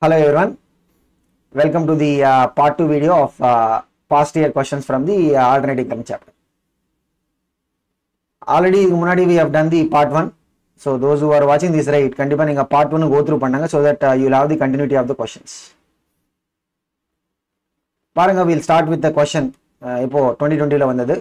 Hello everyone. Welcome to the uh, part 2 video of uh, past year questions from the uh, alternating current chapter. Already இதுக்கு முன்னாடி we have done the part 1. So those who are watching this right கண்டிப்பா நீங்க part 1 go through பண்ணாங்க so that uh, you will have the continuity of the questions. பாருங்க we'll start with the question uh, இப்போ 2020ல வந்தது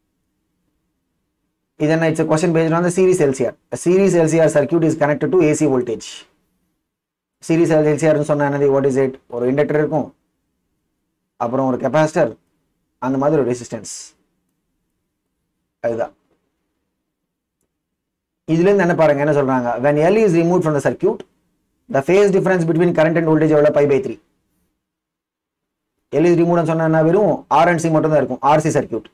இது என்ன it's question based on the series LCR series LCR circuit is connected to AC voltage series எல்சிஆர்னு சொன்ன என்னது what is it ஒரு inductor இருக்கும் அப்புறம் ஒரு கெப்பாசிட்டர் அந்த மாதிரி ஒரு ரெசிஸ்டன்ஸ் அதுதான் இதுலேருந்து என்ன பாருங்க என்ன சொல்றாங்க when L is removed from the circuit the phase difference between current and voltage எவ்வளோ pi by three L is removed சொன்னா வெறும் ஆர் அண்ட் சி மட்டும் தான் இருக்கும் ஆர்சி சர்க்யூட்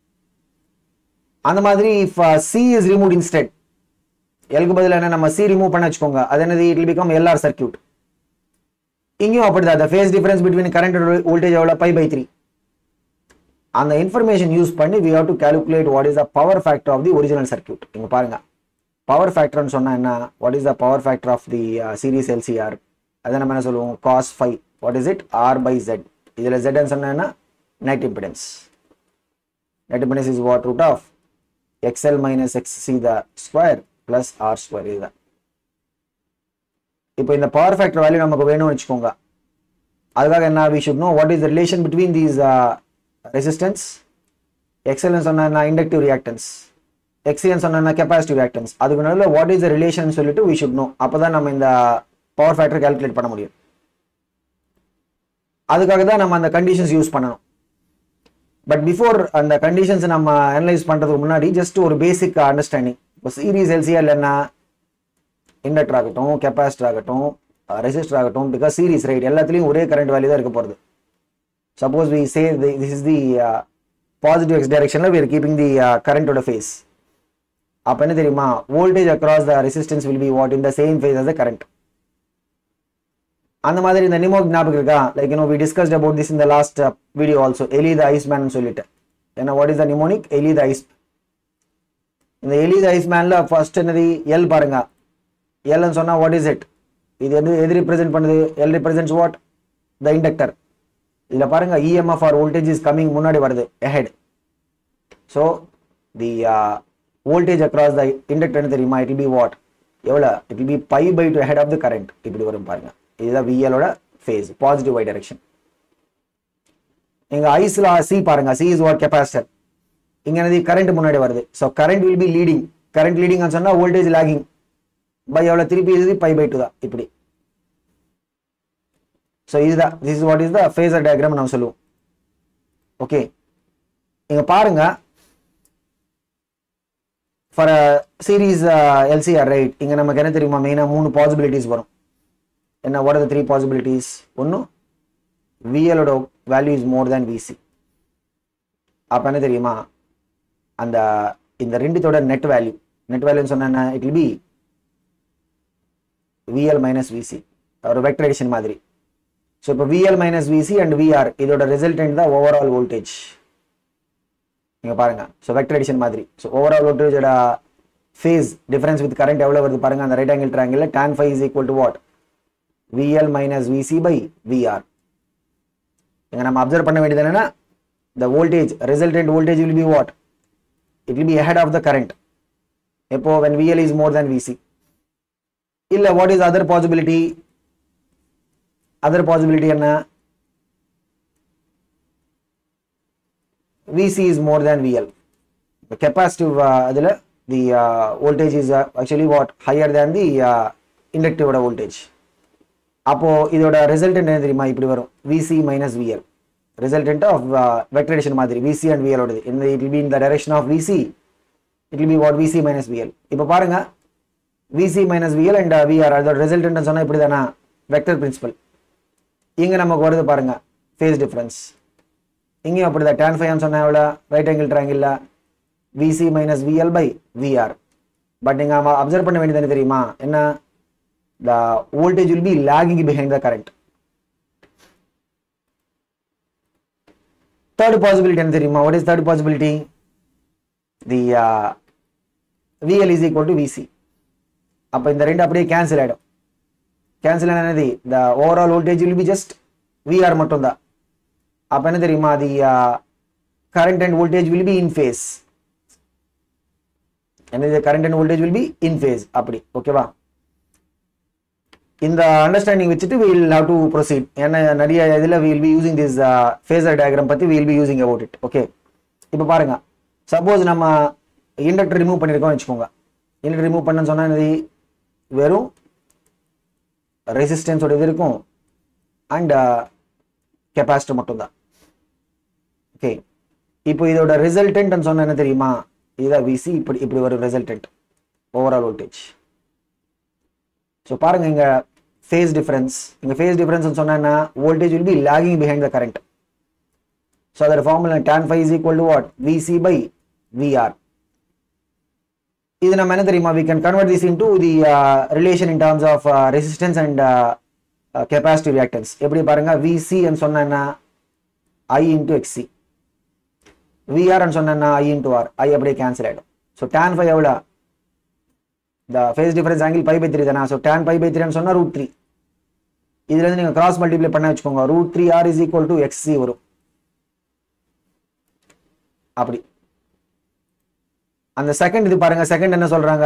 அந்த மாதிரி if C is remove instead எல்க்கு பதில் என்ன நம்ம சி ரிமூவ் பண்ண வச்சுக்கோங்க அது என்னது இட் பிகம் எல்ஆர் சர்க்யூட் இங்கேயும் அப்படிதான் phase difference between current voltage எவ்வளோ பை பை த்ரீ அந்த இன்ஃபர்மேஷன் யூஸ் பண்ணி we have to calculate what is the power factor of the original circuit இங்க பாருங்க பவர் ஃபேக்டர்னு சொன்னா என்ன what is the power factor of the series LCR அதை நம்ம என்ன சொல்லுவோம் cos phi what is it R by Z இதில் ஜெட்னு சொன்னா net impedance net impedance is what root of xl minus xc the square plus r square இதுதான் இப்போ இந்த பவர் ஃபேக்டர் வேல்யூ நமக்கு வேணும்னு வச்சுக்கோங்க அதுக்காக என்ன we should know what is the relation between these resistance எக்ஸல்னு சொன்னா இண்டக்டிவ் ரியாக்டன்ஸ் எக்ஸிஎன் சொன்னா கெப்பாசிட்டிவ் ரியாக்டன்ஸ் அதுக்கு நடுவில் வாட் இஸ் த ரிலேஷன் சொல்லிட்டு வி ஷுட் நோ அப்பதான் நம்ம இந்த பவர் ஃபேக்டர் கால்குலேட் பண்ண முடியும் அதுக்காக தான் நம்ம அந்த கண்டிஷன்ஸ் யூஸ் பண்ணணும் பட் பிஃபோர் அந்த கண்டிஷன்ஸ் நம்ம அனலைஸ் பண்றதுக்கு முன்னாடி ஜஸ்ட் ஒரு பேசிக் அண்டர்ஸ்டாண்டிங் இப்போ சீரீஸ் எல்சிஆர் என்ன இண்டக்டர் ஆகட்டும் கெப்பாசிட்டர் ஆகட்டும் ரெசிஸ்டர் ஆகட்டும் பிகாஸ் சீரீஸ் ரைட் எல்லாத்துலேயும் ஒரே கரண்ட் வேல்யூ தான் இருக்க போகிறது suppose we say this is the positive X டைரக்ஷனில் வி ஆர் கீப்பிங் தி கரண்டோட ஃபேஸ் அப்போ என்ன தெரியுமா voltage across the resistance will be what in the same phase as the current அந்த மாதிரி இந்த நிமோ ஞாபகம் இருக்கா like you know we discussed about this இந்த last video also ELI the ice man சொல்லிட்டு ஏன்னா what is the mnemonic ELI the ICE இந்த எலி த ஐஸ் மேன்ல ஃபர்ஸ்ட் என்னது எல் பாருங்க எல்னு சொன்னா வாட் இஸ் இட் இது எது எது ரிப்ரசென்ட் பண்ணுது L represents what the inductor இதுல பாருங்க EMF or voltage is coming முன்னாடி வருது ahead so the voltage across the inductor தெரியுமா இட் பி வாட் எவ்வளோ it be pi by two ahead of the current இப்படி வரும் பாருங்க இதுதான் விஎலோட ஃபேஸ் பாசிட்டிவ் ஒய் டைரக்ஷன் இங்க ஐஸ்ல சி பாருங்க சி இஸ் வாட் கெப்பாசிட்டர் இங்க என்னது கரண்ட் முன்னாடி வருது so current will be leading current leading சொன்னா வோல்டேஜ் லாகிங் பை எவ்வளோ திருப்பி இது பை பை டூ தான் இப்படி ஸோ இதுதான் this is what is the phasor diagram நம்ம சொல்லுவோம் ஓகே இங்க பாருங்க ஃபார் சீரீஸ் எல்சிஆர் ரைட் இங்க நமக்கு என்ன தெரியுமா மெயினாக மூணு பாசிபிலிட்டிஸ் வரும் என்ன what are the three possibilities ஒன்று விஎலோட வேல்யூ இஸ் மோர் தேன் விசி அப்போ என்ன தெரியுமா அந்த இந்த ரெண்டுத்தோட நெட் வேல்யூ நெட் வேல்யூன்னு சொன்ன it will be VL minus VC ஒரு வெக்டரேஷன் மாதிரி ஸோ இப்போ VL minus VC and VR இதோட ரிசல்டன்ட் தான் ஓவரால் வோல்டேஜ் நீங்க பாருங்க ஸோ வெக்டரேஷன் மாதிரி ஸோ ஓவரால் வோல்டேஜோட ஃபேஸ் டிஃபரன்ஸ் வித் கரண்ட் எவ்வளோ வருது பாருங்க அந்த right angle triangle tan phi is equal to what VL minus VC by VR. இங்க நம்ம அப்சர்வ் பண்ண வேண்டியது என்னன்னா the voltage resultant voltage will be what it will be ahead of the current எப்போ when VL is more than VC இல்ல what is other possibility other possibility என்ன VC is more than VL the capacitive uh, அதுல the uh, voltage is uh, actually what higher than the uh, inductive voltage அப்போ இதோட resultant என்ன தெரியுமா இப்படி வரும் VC minus VL resultant of vectorisation மாதிரி VC and விஎலோடது இந்த it will be in the direction of VC it will be what VC minus VL இப்போ பாருங்க VC minus VL and VR அதோட ரிசல்டன்ட் சொன்னா இப்படி தானா வெக்டர் பிரின்சிபல் இங்க நமக்கு வருது பாருங்க ஃபேஸ் டிஃபரன்ஸ் இங்கேயும் அப்படிதான் டேன் ஃபைவ் சொன்னா எவ்வளோ right angle triangle VC minus VL by VR but நீங்க அப்சர்வ் பண்ண வேண்டியது என்ன தெரியுமா என்ன the voltage will be lagging behind the current. Third possibility என்ன தெரியுமா what is third possibility the uh, VL is equal to VC அப்ப இந்த ரெண்டு அப்படியே கேன்சல் ஆயிடும் கேன்சல் என்னது the overall voltage will be just VR மட்டும்தான் அப்போ என்ன தெரியுமா the current and voltage will be in phase என்னது current and voltage will be in phase அப்படி ஓகேவா இந்த அண்டர்ஸ்டாண்டிங் வச்சுட்டு வில் ஹவ் டு ப்ரொசீட் ஏன்னா நிறைய இதில் will be using this phasor diagram பற்றி will be using about it okay இப்போ பாருங்க சப்போஸ் நம்ம இண்டக்டர் ரிமூவ் பண்ணியிருக்கோம் வச்சுக்கோங்க இண்டக்டர் ரிமூவ் பண்ணன்னு சொன்னால் என்னது வெறும் ரெசிஸ்டன்ஸோட இது இருக்கும் அண்ட் கெப்பாசிட்டர் மட்டும்தான் ஓகே இப்போ இதோட ரிசல்டன்ட் சொன்ன என்ன தெரியுமா இதுதான் விசி இப்படி இப்படி ஒரு ரிசல்டன்ட் ஓவரால் வோல்டேஜ் ஸோ பாருங்க இங்க ஃபேஸ் டிஃபரன்ஸ் இங்க ஃபேஸ் டிஃபரன்ஸ் சொன்னா voltage will be lagging behind the current so அதோட formula tan phi is equal to what VC by VR இது நம்ம என்ன தெரியுமா we can convert this into the uh, relation in terms of uh, resistance and uh, uh, capacitive reactance எப்படி பாருங்க VC ன்னு சொன்னா I into XC VR ன்னு சொன்னா I into R I அப்படியே கேன்சல் ஆயிடும் ஸோ tan ஃபைவ் எவ்வளோ the phase difference angle pi by 3 தானே ஸோ tan pi by 3 ன்னு சொன்னா ரூட் த்ரீ இதுல இருந்து நீங்க கிராஸ் மல்டிப்ளை பண்ண வச்சுக்கோங்க root three R is equal to XC வரும் அப்படி அந்த செகண்ட் இது பாருங்க செகண்ட் என்ன சொல்றாங்க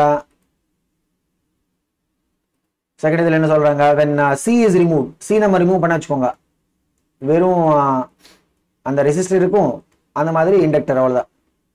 செகண்ட் இதுல என்ன சொல்றாங்க when C is remove C நம்ம ரிமூவ் பண்ண வச்சுக்கோங்க வெறும் uh, அந்த ரெசிஸ்டர் இருக்கும் அந்த மாதிரி இண்டக்டர் அவ்வளவுதான்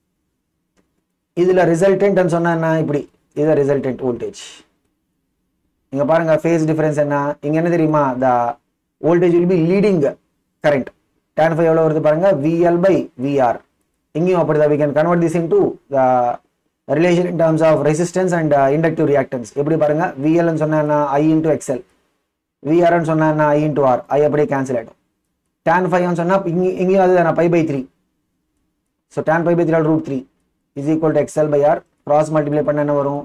இதுல ரிசல்டன்ட் சொன்னா என்ன இப்படி இது ரிசல்டன்ட் வோல்டேஜ் இங்க பாருங்க ஃபேஸ் டிஃபரன்ஸ் என்ன இங்க என்ன தெரியுமா the voltage will be leading current tan phi எவ்வளவு வருது பாருங்க விஎல் பை விஆர் இங்கேயும் அப்படிதான் we can convert this into the relation in terms of resistance and uh, inductive reactance எப்படி பாருங்க VL ன்னு சொன்னா என்ன I into XL VR ன்னு சொன்னா என்ன I into R I அப்படியே கேன்சல் ஆயிடும் tan 5 ன்னு சொன்னா இங்க இங்கேயும் அதுதானே pi by 3 so tan pi by 3 root 3 is equal to XL by R cross multiply பண்ண என்ன வரும்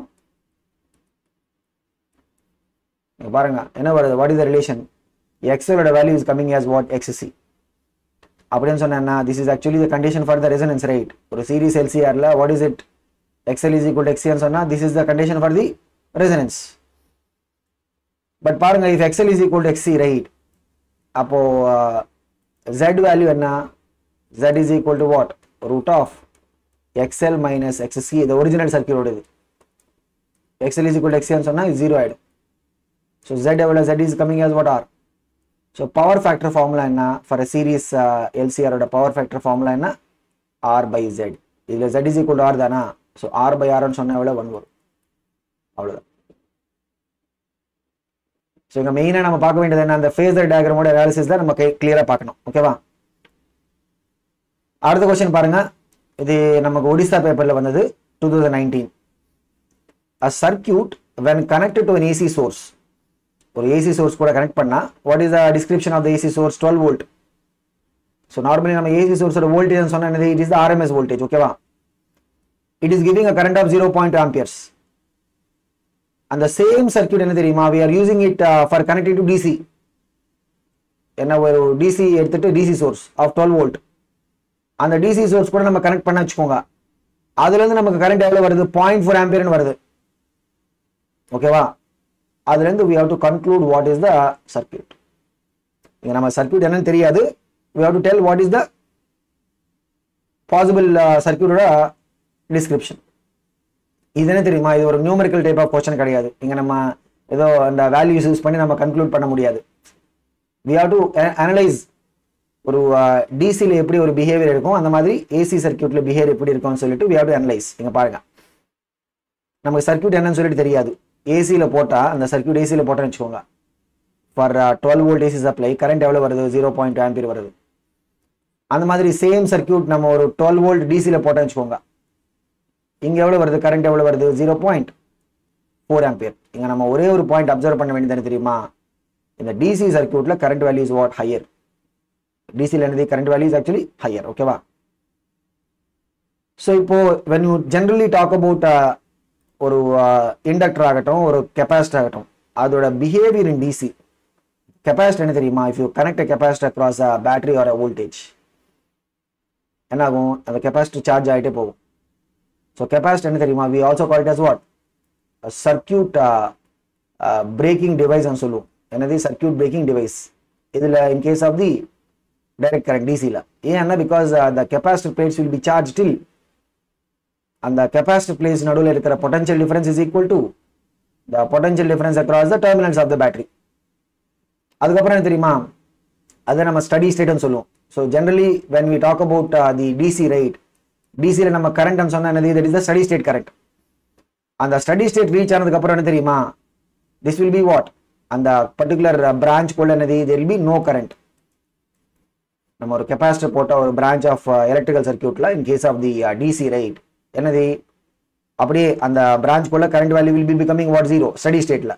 இங்க பாருங்க என்ன வருது வாட் இஸ் த ரிலேஷன் எக்ஸலோட value is coming as what XC அப்படின்னு சொன்னா this is actually the condition for the resonance right ஒரு சீரிஸ் எல்சிஆர்ல what is it XL is equal எக்ஸின்னு சொன்னா this is the condition for the resonance but பாருங்க if XL is equal XC right அப்போ Z value என்ன Z is equal to what root of XL minus XC இது original circuit இது XL is equal எக்ஸின்னு சொன்னா zero ஆயிடும் so Z எவ்வளோ Z is coming as what R so power factor formula என்ன for a series எல்சிஆரோட power factor formula என்ன R by Z இதில் ஜெட் இஸ் ஈக்குவல் ஆர் தானா ஸோ ஆர் பை ஆர்னு சொன்ன எவ்வளோ ஒன் வரும் அவ்வளோதான் ஸோ இங்கே மெயினாக நம்ம பார்க்க வேண்டியது என்ன அந்த ஃபேஸர் டயக்ராமோட அனாலிசிஸ் தான் நம்ம கிளியராக பார்க்கணும் ஓகேவா அடுத்த கொஸ்டின் பாருங்க இது நமக்கு ஒடிசா பேப்பரில் வந்தது two thousand nineteen a circuit when connected to AC source ஒரு ஏசி சோர்ஸ் கூட கனெக்ட் பண்ணா what is the description of the AC source twelve volt so normally நம்ம ஏசி சோர்ஸோட வோல்டேஜ் சொன்னா என்னது it is the RMS voltage ஓகேவா it is giving a current of zero point amperes அந்த same circuit என்ன தெரியுமா we are using it for connecting to DC என்ன ஒரு டிசி எடுத்துட்டு DC source of twelve volt அந்த டிசி சோர்ஸ் கூட நம்ம கனெக்ட் பண்ண வச்சுக்கோங்க அதுல இருந்து நமக்கு கரண்ட் எவ்வளவு வருது பாயிண்ட் ஃபோர் ஆம்பியர்னு வருது ஓகேவா அதுல இருந்து we have to conclude what is the circuit இங்க நம்ம சர்க்கியூட் என்னன்னு தெரியாது we have to tell what is the possible uh, circuit ஓட description இது என்ன தெரியுமா இது ஒரு நியூமரிக்கல் டைப் ஆஃப் கொஸ்டின் கிடையாது இங்க நம்ம ஏதோ அந்த வேல்யூஸ் யூஸ் பண்ணி நம்ம கன்க்ளூட் பண்ண முடியாது we have to a- analyze ஒரு டிசியில் எப்படி ஒரு பிஹேவியர் இருக்கும் அந்த மாதிரி ஏசி சர்க்கியூட்ல பிஹேவியர் எப்படி இருக்கும்னு சொல்லிட்டு we have to analyze இங்க பாருங்க நமக்கு சர்க்கியூட் என்னன்னு சொல்லிட்டு தெரியாது ஏசியில் போட்டால் அந்த சர்க்கியூட் ஏசியில் போட்டோன்னு வச்சுக்கோங்க for twelve volt AC supply current எவ்வளோ வருது ஜீரோ பாயிண்ட் ஆம்பியர் வருது அந்த மாதிரி சேம் சர்க்கியூட் நம்ம ஒரு டுவெல் வோல்ட் டிசியில் போட்டோன்னு வச்சுக்கோங்க இங்கே எவ்வளோ வருது கரண்ட் எவ்வளோ வருது ஜீரோ பாயிண்ட் ஃபோர் ஆம்பியர் இங்கே நம்ம ஒரே ஒரு பாயிண்ட் அப்சர்வ் பண்ண வேண்டியது தெரியுமா இந்த டிசி சர்க்கியூட்டில் current value is what higher டிசியில் என்னது current value is actually higher ஓகேவா ஸோ இப்போ when you generally talk about ஒரு இண்டக்டர் ஆகட்டும் ஒரு கெப்பாசிட்டர் ஆகட்டும் அதோட பிஹேவியர் இன் டிசி கெப்பாசிட்டர் என்ன தெரியுமா if you connect capacitor across a battery or voltage என்ன ஆகும் அந்த கெப்பாசிட்டர் சார்ஜ் ஆகிட்டே போகும் ஸோ கெப்பாசிட்டர் என்ன தெரியுமா we also call it as what circuit breaking டிவைஸ்னு சொல்லுவோம் என்னது சர்க்கியூட் பிரேக்கிங் டிவைஸ் இதில் in case of the direct current டிசியில் ஏன்னா because the capacitor plates will be charge till அந்த கெப்பாசிட்டர் பிளேட்ஸ் நடுவில் இருக்கிற potential difference is equal to the potential difference across the terminals of the battery அதுக்கப்புறம் என்ன தெரியுமா அதை நம்ம ஸ்டடி ஸ்டேட்னு சொல்லுவோம் so generally when we talk about the DC right டிசியில் நம்ம கரண்ட்னு சொன்னால் என்னது that is the steady state current அந்த ஸ்டடி ஸ்டேட் ரீச் ஆனதுக்கு அப்புறம் என்ன தெரியுமா திஸ் வில் பி வாட் அந்த பர்டிகுலர் பிரான்ச் போல என்னது there will be no current நம்ம ஒரு கெப்பாசிட்டர் போட்ட ஒரு பிரான்ச் ஆஃப் எலக்ட்ரிக்கல் சர்க்கியூட்ல in case of the DC right என்னது அப்படியே அந்த பிரான்ச் போல current value will be becoming what zero steady ஸ்டேட்ல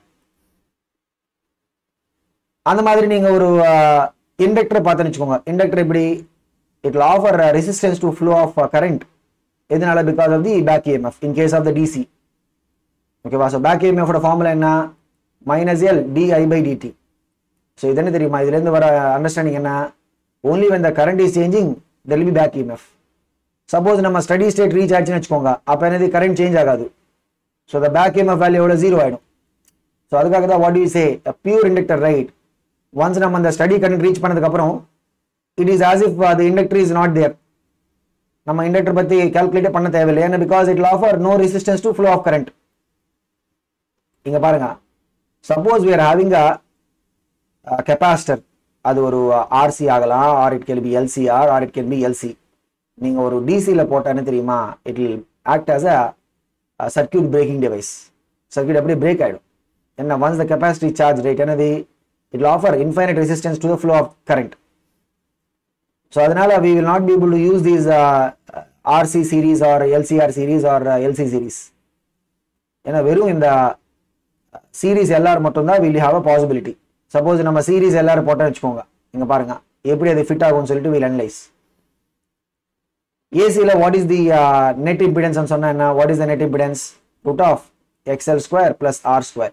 அந்த மாதிரி நீங்க ஒரு இண்டக்டர் பார்த்துன்னு வச்சுக்கோங்க இண்டக்டர் எப்படி it offer resistance to flow of current எதனால because of the back EMF in case of the DC ஓகேவா ஸோ பேக் இஎம்எஃபோட ஃபார்முலா என்ன minus L DI by DT so இது என்ன தெரியுமா இதுலேருந்து வர அண்டர்ஸ்டாண்டிங் என்ன only when the current is changing there'll be back EMF suppose நம்ம ஸ்டடி ஸ்டேட் ரீச் ஆச்சுன்னு வச்சுக்கோங்க அப்போ என்னது கரண்ட் சேஞ்ச் ஆகாது so the back EMF value எவ்வளோ ஜீரோ ஆகிடும் ஸோ அதுக்காக தான் what you say pure inductor right once நம்ம அந்த ஸ்டடி கரண்ட் ரீச் பண்ணதுக்கப்புறம் it is as if the inductor is not there நம்ம இண்டக்டர் பற்றி கால்குலேட்டே பண்ண தேவையில்லை ஏன்னா because it offer no resistance to flow of current இங்க பாருங்க suppose we are having a capacitor அது ஒரு ஆர்சி ஆகலாம் or it can be LCR or it can be LC நீங்க ஒரு டிசியில் போட்டா என்ன தெரியுமா it will act as a circuit breaking device circuit அப்படியே பிரேக் ஆயிடும் என்ன once the capacity charge rate என்னது it offer infinite resistance to the flow of current so அதனால we will not be able to use these RC series or LCR series or LC series ஏன்னா வெறும் இந்த series LR மட்டும்தான் will have a possibility suppose நம்ம series LR போட்டோம்னு வச்சுக்கோங்க இங்க பாருங்க எப்படி அது ஃபிட் ஆகும்னு சொல்லிட்டு வில் அனலைஸ் ஏசியில் what is the net impedance சொன்னா என்ன what is the net impedance root of XL square plus R square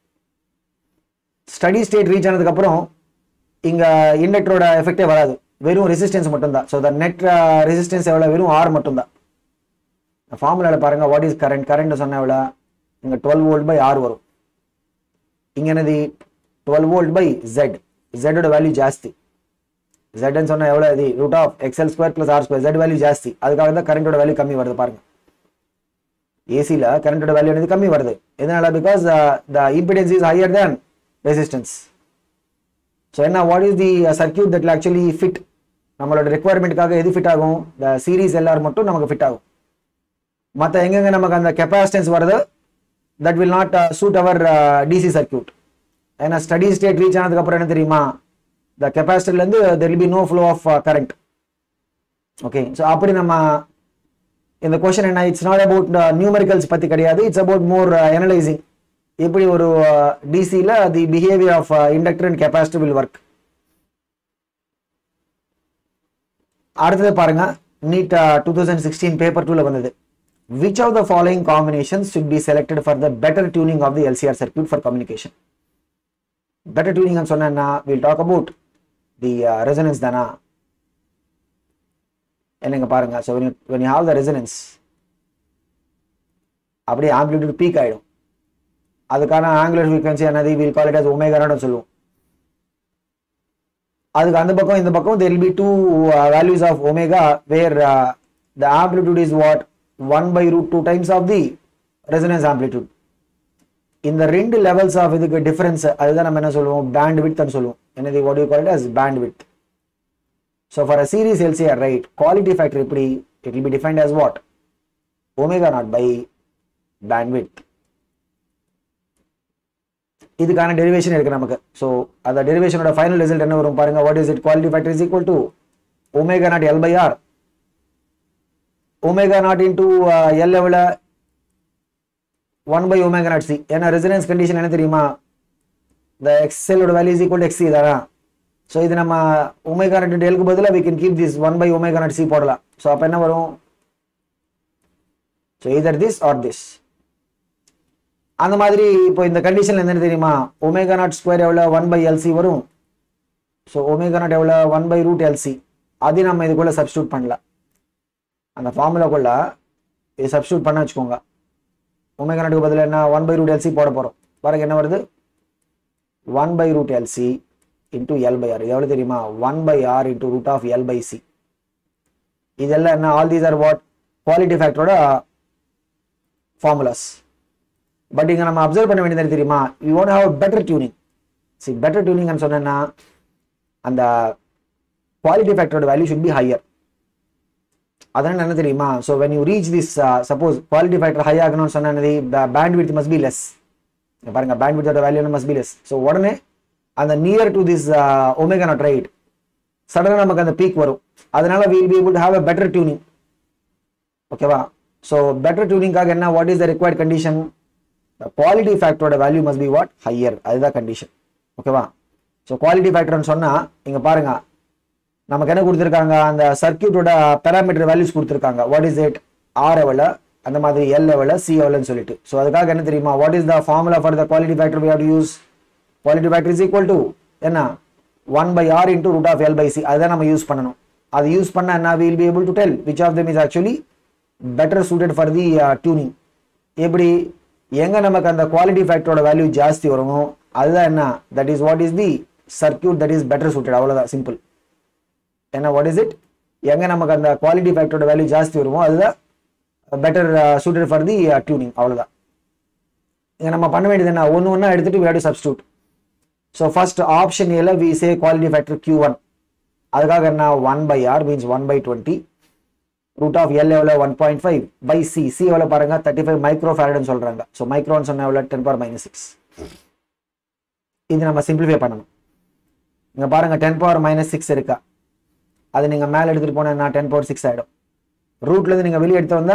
steady state reach ஆனதுக்கு அப்புறம் இங்க இண்டக்டரோட எஃபெக்டே வராது வெறும் ரெசிஸ்டன்ஸ் மட்டும்தான் ஸோ த நெட் ரெசிஸ்டன்ஸ் எவ்வளோ வெறும் ஆர் மட்டும்தான் ஃபார்முலாவில் பாருங்க வாட் இஸ் கரண்ட் கரண்ட் சொன்ன எவ்வளோ இங்கே டுவெல் வோல்ட் பை ஆர் வரும் இங்க என்னது டுவெல் வோல்ட் பை ஜெட் ஜெட்டோட வேல்யூ ஜாஸ்தி ஜெட்னு சொன்னா எவ்வளோ அது root of XL square plus R square Z value ஜாஸ்தி அதுக்காக தான் கரண்டோட வேல்யூ கம்மி வருது பாருங்க ஏசியில் கரண்டோட வேல்யூ வந்து கம்மி வருது எதனால because the impedance is higher than resistance so என்ன what is the circuit that actually fit நம்மளோட ரெக்குவயர்மெண்ட்டுக்காக எது ஃபிட் ஆகும் த சீரீஸ் எல்ஆர் மட்டும் நமக்கு ஃபிட் ஆகும் மற்ற எங்கெங்க நமக்கு அந்த கெப்பாசிட்டன்ஸ் வருது that will not suit our DC circuit ஏன்னா ஸ்டடி ஸ்டேட் ரீச் ஆனதுக்கு அப்புறம் என்ன தெரியுமா த கெப்பாசிட்டர்லேருந்து there will be no flow of current okay so அப்படி நம்ம இந்த கொஷன் என்ன இட்ஸ் நாட் அபவுட் நியூமரிக்கல்ஸ் பற்றி கிடையாது இட்ஸ் அபவுட் மோர் அனலைசிங் எப்படி ஒரு டிசியில் the behaviour of inductor and capacitor will work அடுத்தது பாருங்க NEET two thousand sixteen paper டூல வந்தது which of the following combination should be selected for the better tuning of the LCR circuit for communication better tuning னு சொன்னா we'll talk about the uh, resonance தானா என்னங்க பாருங்க so when you, when you have the resonance அப்படியே amplitude peak ஆயிடும் அதுக்கான angular frequency என்னது will call it as ஒமேகான்னு சொல்லுவோம் அதுக்கு அந்த பக்கம் இந்த பக்கம் there will be two uh, values of omega where uh, the amplitude is what 1 by root 2 times of the resonance amplitude இந்த ரெண்டு லெவல்ஸ் ஆஃப் இதுக்கு டிஃபரன்ஸ் அதுதான் நம்ம என்ன சொல்லுவோம் பேண்ட் வித் சொல்லுவோம் என்னது what you call it as pant with so for a series LCR right quality factor எப்படி it will be defined as what omega naught by pant bandwidth இதுக்கான derivation இருக்கு நமக்கு ஸோ அந்த டெரிவேஷனோட ஃபைனல் ரிசல்ட் என்ன வரும் பாருங்க what is it quality factor is equal to omega naught L by R omega naught into L லெவல one by omega naught C ஏன்னா residence condition என்ன தெரியுமா இந்த எக்ஸ்எலோட வேல்யூ இஸ் ஈக்குவல் எக்ஸி தானா ஸோ இது நம்ம ஒமேகா நாட் இன்டூ எல்க்கு பதிலாக we can keep this one by omega naught C போடலாம் ஸோ அப்போ என்ன வரும் ஸோ இதர் திஸ் ஆர் திஸ் அந்த மாதிரி இப்போ இந்த கண்டிஷன்ல என்ன தெரியுமா ஒமேகா நாட் ஸ்கொயர் எவ்வளோ ஒன் பை எல்சி வரும் ஸோ ஒமேகா நாட் எவ்வளோ ஒன் பை ரூட் எல்சி அதையும் நம்ம இதுக்குள்ள சப்ஸ்டியூட் பண்ணலாம் அந்த ஃபார்முலாக்குள்ள இது சப்ஸ்டியூட் பண்ண வச்சுக்கோங்க ஒமேகா நாட்டுக்கு பதிலாக என்ன ஒன் பை ரூட் எல்சி போட போகிறோம் பாருங்க என்ன வருது one by root LC into L by R எவ்வளோ தெரியுமா one by R into root of L by C இதெல்லாம் என்ன all these are what quality ஃபேக்டரோட ஃபார்முலாஸ் பட் இங்கே நம்ம அப்சர்வ் பண்ண வேண்டியது என்ன தெரியுமா you want have better tuning see better டியூனிங்னு சொன்னேன்னா அந்த குவாலிட்டி ஃபேக்டரோட வேல்யூ ஷுட் பி ஹையர் அதனால என்ன தெரியுமா so when you reach this suppose quality factor high ஆகணும்னு சொன்னது pant bandwidth must be less பாருங்க பேண்ட் வித்தோட value must be less so உடனே அந்த near to this omega naught right சடனாக நமக்கு அந்த பீக் வரும் அதனால will be able to have a better tuning ஓகேவா ஸோ பெட்டர் டியூனிங்காக என்ன what is the required condition quality ஃபேக்டரோட value must be what higher அதுதான் கண்டிஷன் ஓகேவா ஸோ குவாலிட்டி ஃபேக்டர்னு சொன்னால் இங்கே பாருங்க நமக்கு என்ன கொடுத்துருக்காங்க அந்த சர்க்கியூட்டோட பேராமீட்டர் வேல்யூஸ் கொடுத்துருக்காங்க வாட் இஸ் இட் ஆர் லெவலில் அந்த மாதிரி எல் லெவலில் சி லெவல்னு சொல்லிட்டு ஸோ அதுக்காக என்ன தெரியுமா what is the formula for the quality factor we have use quality factor is equal to என்ன one by R into root of L by C அதுதான் நம்ம யூஸ் பண்ணணும் அது யூஸ் பண்ண என்ன will be able to tell which of them is actually better suited for the tuning எப்படி எங்க நமக்கு அந்த குவாலிட்டி ஃபேக்டரோட வேல்யூ ஜாஸ்தி வருமோ அதுதான் என்ன that is what is the circuit that is better suited அவ்வளோதான் சிம்பிள் என்ன வாட் இஸ் இட் எங்க நமக்கு அந்த குவாலிட்டி ஃபேக்டரோட வேல்யூ ஜாஸ்தி வருமோ அதுதான் better suited for the tuning அவ்வளோதான் இங்கே நம்ம பண்ண வேண்டியது என்ன ஒன்று ஒன்றா எடுத்துட்டு வேடு சப்ஸ்டியூட் ஸோ ஃபர்ஸ்ட் ஆப்ஷன் ஏல we say quality factor Q one அதுக்காக என்ன one by R means one by twenty root of L எவ்வளோ one point five by C C எவ்வளோ பாருங்க தேர்ட்டி ஃபைவ் மைக்ரோ ஃபேரட்னு சொல்றாங்க ஸோ மைக்ரோன்னு சொன்ன எவ்வளோ டென் பவர் மைனஸ் சிக்ஸ் இது நம்ம சிம்பிளிஃபை பண்ணணும் இங்க பாருங்க டென் பவர் மைனஸ் சிக்ஸ் இருக்கா அது நீங்க மேலே எடுத்துட்டு போனா டென் பவர் சிக்ஸ் ஆயிடும் ரூட்ல இருந்து நீங்க வெளியே எடுத்து வந்தா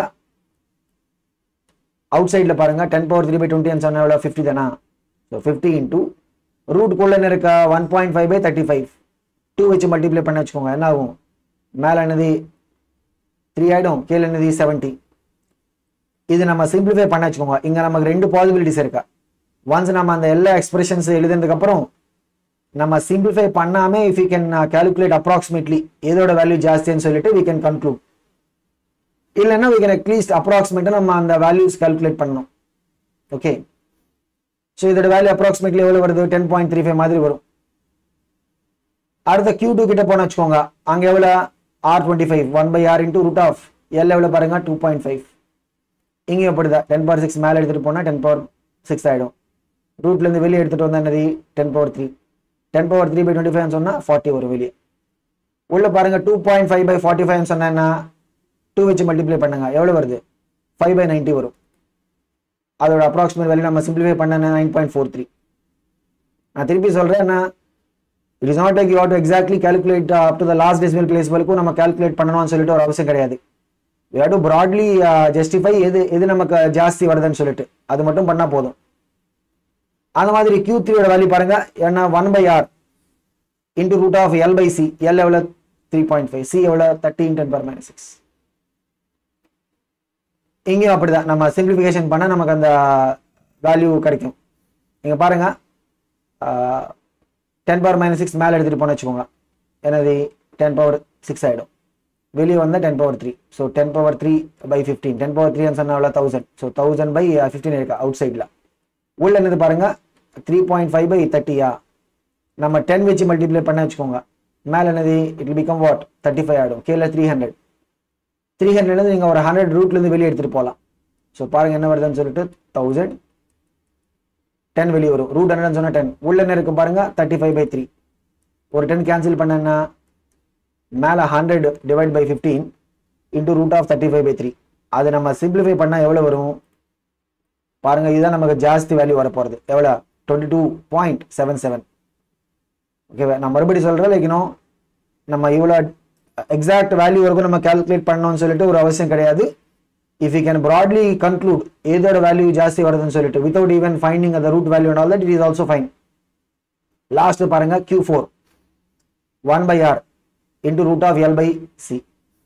அவுட் சைடில் பாருங்க ten power three by twenty சொன்ன எவ்வளோ ஃபிஃப்டி தானா ஸோ ஃபிஃப்டி இன்டூ ரூட்டுக்குள்ள என்ன இருக்கா one point five by thirty five two வச்சு மல்டிப்ளை பண்ண வச்சுக்கோங்க என்ன ஆகும் மேலே என்னது த்ரீ ஆயிடும் கீழே என்னது செவன்ட்டி இது நம்ம சிம்பிளிஃபை பண்ண வச்சுக்கோங்க இங்க நமக்கு ரெண்டு பாசிபிலிட்டிஸ் இருக்கா ஒன்ஸ் நம்ம அந்த எல்லா எக்ஸ்பிரஷன்ஸ் எழுதுனதுக்கு அப்புறம் நம்ம சிம்பிளிஃபை பண்ணாம if you can calculate approximately எதோட வேல்யூ ஜாஸ்தின்னு சொல்லிட்டு வி கேன் கன்க்ளூட் இல்லைன்னா வி கேன் அட்லீஸ்ட் அப்ராக்சிமேட்டா நம்ம அந்த வேல்யூஸ் கால்குலேட் பண்ணணும் ஓகே ஸோ இதோட வேல்யூ அப்ராக்சிமேட்லி எவ்வளோ வருது டென் பாயிண்ட் த்ரீ ஃபைவ் மாதிரி வரும் அடுத்த கியூ டூ கிட்ட போன வச்சுக்கோங்க அங்க எவ்வளோ R twenty five one by R into root of L எவ்வளோ பாருங்க டூ பாயிண்ட் ஃபைவ் இங்கேயும் அப்படிதான் டென் பவர் சிக்ஸ் மேலே எடுத்துட்டு போனால் டென் பவர் சிக்ஸ் ஆகிடும் ரூட்லேருந்து வெளியே எடுத்துட்டு வந்தா என்னது ten power three ten power three by twenty five சொன்னால் ஃபார்ட்டி வரும் வெளியே உள்ள பாருங்க two point five by forty five சொன்னா டூ வச்சு மல்டிப்ளை பண்ணுங்க எவ்வளோ வருது ஃபைவ் பை நைன்ட்டி வரும் அதோட அப்ராக்சிமேட் வேல்யூ நம்ம சிம்பிளிஃபை பண்ண நைன் பாயிண்ட் ஃபோர் த்ரீ நான் திருப்பி சொல்றேன் என்ன it is not like you to exactly calculate up to the last decimal place வரைக்கும் நம்ம கால்குலேட் பண்ணணும்னு சொல்லிட்டு ஒரு அவசியம் கிடையாது you have to broadly justify எது எது நமக்கு ஜாஸ்தி வருதுன்னு சொல்லிட்டு அது மட்டும் பண்ணா போதும் அந்த மாதிரி கியூ த்ரீயோட வேல்யூ பாருங்க என்ன one by R into root of L by C L எவ்வளோ த்ரீ பாயிண்ட் ஃபைவ் சி எவ்வளோ thirteen ten power minus six இங்கேயும் அப்படிதான் நம்ம சிம்பிளிஃபிகேஷன் பண்ண நமக்கு அந்த வேல்யூ கிடைக்கும் இங்க பாருங்க டென் பவர் மைனஸ் சிக்ஸ் மேலே எடுத்துகிட்டு போன வச்சுக்கோங்க எனது டென் பவர் சிக்ஸ் ஆகிடும் வெளியே வந்தால் ten power three so ten power three by fifteen ten power three சொன்னால் எவ்வளோ thousand so thousand by fifteen இருக்கு அவுட் சைடில் உள்ள என்னது பாருங்க த்ரீ பாயிண்ட் ஃபைவ் பை தேர்ட்டியா நம்ம டென் வச்சு மல்டிப்ளை பண்ண வச்சுக்கோங்க மேலே என்னது it will become what thirty five ஆகிடும் கீழே த்ரீ ஹண்ட்ரட் த்ரீ ஹண்ட்ரட்லேருந்து நீங்கள் ஒரு ஹண்ட்ரட் ரூட்லேருந்து வெளியே எடுத்துகிட்டு போகலாம் ஸோ பாருங்க என்ன வருதுன்னு சொல்லிட்டு தௌசண்ட் டென் வெளியே வரும் ரூட் ஹண்ட்ரட் சொன்னால் டென் உள்ள என்ன இருக்கும் பாருங்க தேர்ட்டி ஃபைவ் பை த்ரீ ஒரு டென் கேன்சல் பண்ணேன்னா மேலே hundred divide by fifteen into root of thirty five by three அது நம்ம சிம்பிளிஃபை பண்ணால் எவ்வளோ வரும் பாருங்க இதுதான் நமக்கு ஜாஸ்தி வேல்யூ வர போகிறது எவ்வளோ twenty two point seven seven ஓகேவா நான் மறுபடியும் சொல்கிறேன் லைக் இன்னும் நம்ம இவ்வளோ எக்ஸாக்ட் வேல்யூ வரைக்கும் நம்ம கால்குலேட் பண்ணணும்னு சொல்லிட்டு ஒரு அவசியம் கிடையாது if you can broadly conclude ஏதோட வேல்யூ ஜாஸ்தி வருதுன்னு சொல்லிட்டு வித்தவுட் ஈவன் ஃபைண்டிங் அந்த root value all that it is also fine last பாருங்க Q four one by R into root of L by C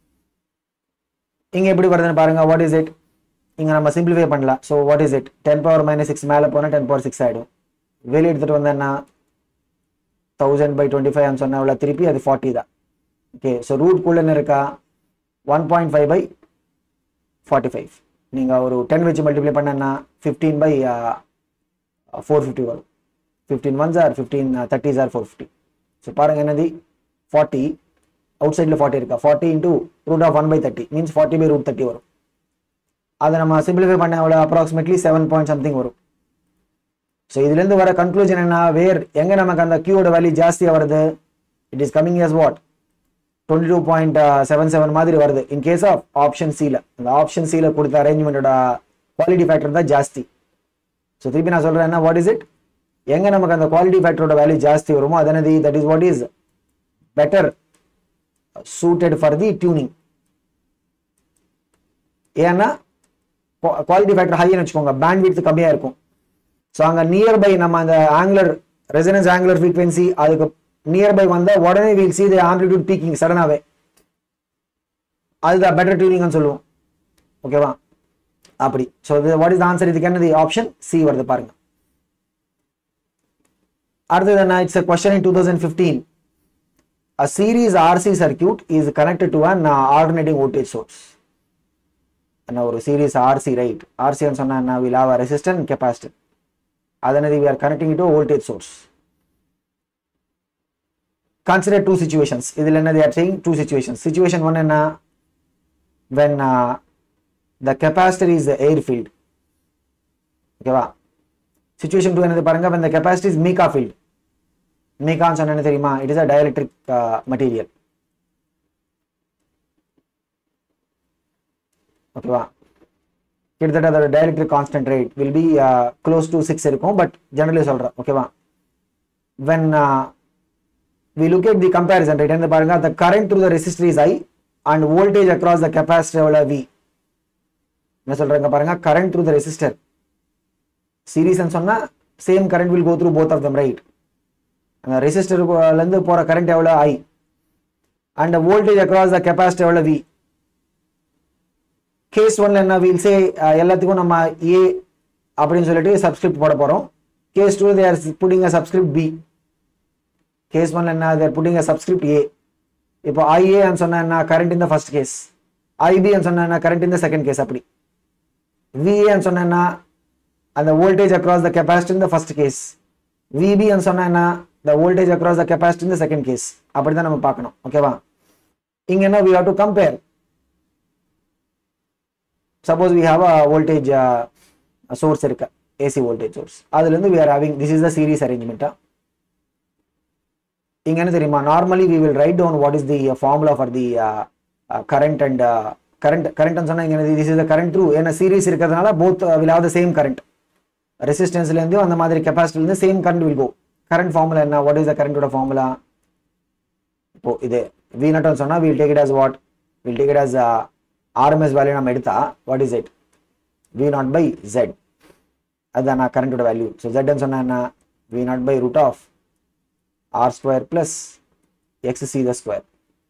இங்க எப்படி வருதுன்னு பாருங்க வாட் இஸ் இட் இங்க நம்ம சிம்பிளிஃபை பண்ணலாம் so what is it ten power minus six மேலே போனால் டென் பவர் சிக்ஸ் ஆகிடும் வெளியே எடுத்துட்டு வந்தேன்னா தௌசண்ட் பை டுவெண்ட்டி ஃபைவ் சொன்ன திருப்பி அது ஃபார்ட்டி தான் ஓகே ஸோ ரூட்குள்ள என்ன இருக்கா one point five by forty five நீங்கள் ஒரு டென் வச்சு மல்டிப்ளை பண்ணனா ஃபிஃப்டீன் பை ஃபோர் ஃபிஃப்டி வரும் fifteen ones are fifteen thirties are four fifty so பாருங்க என்னது ஃபார்ட்டி அவுட் சைடில் ஃபார்ட்டி இருக்கா forty into root of one by thirty means forty by root thirty வரும் அதை நம்ம சிம்பிளிஃபை பண்ண எவ்வளோ அப்ராக்சிமேட்லி செவன் பாயிண்ட் சம்திங் வரும் ஸோ இதுலேருந்து வர கன்க்ளூஷன் என்ன வேர் எங்கே நமக்கு அந்த கியூவோட வேல்யூ ஜாஸ்தியாக வருது it is coming as what twenty two point seven seven மாதிரி வருது இன் கேஸ் ஆஃப் ஆப்ஷன் சியில் அந்த ஆப்ஷன் சியில் கொடுத்த அரேஞ்ச்மெண்ட்டோட குவாலிட்டி ஃபேக்டர் தான் ஜாஸ்தி ஸோ திருப்பி நான் சொல்கிறேன் என்ன வாட் இஸ் இட் எங்கே நமக்கு அந்த குவாலிட்டி ஃபேக்டரோட வேல்யூ ஜாஸ்தி வருமோ அதனது that is what is better suited for the tuning ஏன்னா குவாலிட்டி ஃபேக்டர் ஹைன்னு வச்சுக்கோங்க பேண்ட் விட்த் கம்மியாக இருக்கும் ஸோ அங்கே நியர்பை நம்ம அந்த ஆங்குலர் ரெசனன்ஸ் ஆங்குலர் ஃப்ரீக்வன்சி அதுக்கு நியர்பை வந்தால் உடனே we'll see the amplitude peaking சடனாகவே அதுதான் பெட்டர் டியூனிங்னு சொல்லுவோம் ஓகேவா அப்படி ஸோ இது வாட் இஸ் ஆன்சர் இதுக்கு என்னது ஆப்ஷன் சி வருது பாருங்க அடுத்தது என்ன it's question in two thousand fifteen A series RC circuit is connected to an uh, alternating voltage source. என்ன ஒரு சீரீஸ் ஆர்சி ரைட் ஆர்சின்னு சொன்னா என்ன will have resistor and capacitor அதனது we are connecting to voltage source consider two situations இதில் என்ன are saying two situations situation one என்ன when the capacitor is air filled ஓகேவா சுச்சுவேஷன் டூ என்னது பாருங்க when the capacity is mica filled மீகான்னு சொன்ன என்ன தெரியுமா it is a dielectric material ஓகேவா கிட்டத்தட்ட அதோட dielectric constant rate will be close to six இருக்கும் பட் ஜெனரலி சொல்கிறேன் ஓகேவா when we look at the comparison rate என்ன பாருங்க the current through the resistor is I and voltage across the capacitor V என்ன சொல்றாங்க பாருங்க கரண்ட் த்ரூ த ரெசிஸ்டர் சீரீஸ்ன்னு சொன்னா same current will go through both of them right அந்த ரெசிஸ்டர்லேருந்து போகிற கரண்ட் எவ்வளோ I and voltage across the capacity எவ்வளோ வி கேஸ் ஒன்ல என்ன வீல் சே எல்லாத்துக்கும் நம்ம ஏ அப்படின்னு சொல்லிட்டு சப்ஸ்கிரிப்ட் போட போகிறோம் case two there putting a subscript B case ஒன்ல என்ன தேர் புட்டிங் அ சப்ஸ்கிரிப்ட் ஏ இப்போ ஐஏன்னு சொன்னா என்ன கரண்ட் இந்த ஃபர்ஸ்ட் கேஸ் ஐபின்னு சொன்னா என்ன கரண்ட் இந்த செகண்ட் கேஸ் அப்படி விஏன்னு சொன்னா என்ன அந்த வோல்டேஜ் அக்ராஸ் த கெப்பாசிட்டி இந்த ஃபர்ஸ்ட் கேஸ் விபின்னு சொன்னா என்ன the voltage across the capacity இந்த செகண்ட் கேஸ் அப்படி தான் நம்ம பார்க்கணும் ஓகேவா இங்க என்ன we have to compare suppose we have a voltage source இருக்கு ஏசி வோல்டேஜ் சோர்ஸ் அதுல இருந்து we are having this is the series அரேஞ்ச்மெண்ட்டா இங்க என்ன தெரியுமா normally we will write down what is the formula for the current and current current சொன்னா இங்க this is the current through ஏன்னா சீரிஸ் இருக்கிறதுனால both will have the same current ரெசிஸ்டன்ஸ்லேருந்து அந்த மாதிரி கெப்பாசிட்டிலேருந்து same current will go current formula என்ன what is the கரண்டோட ஃபார்முலா இப்போ இது வி நட்னு சொன்னால் will take it as what will take it as RMS value நம்ம எடுத்தா what is it V naught by Z அதுதான் நான் கரண்டோட வேல்யூ ஸோ ஜெட்னு சொன்னா என்ன V naught by root of R square plus X C the square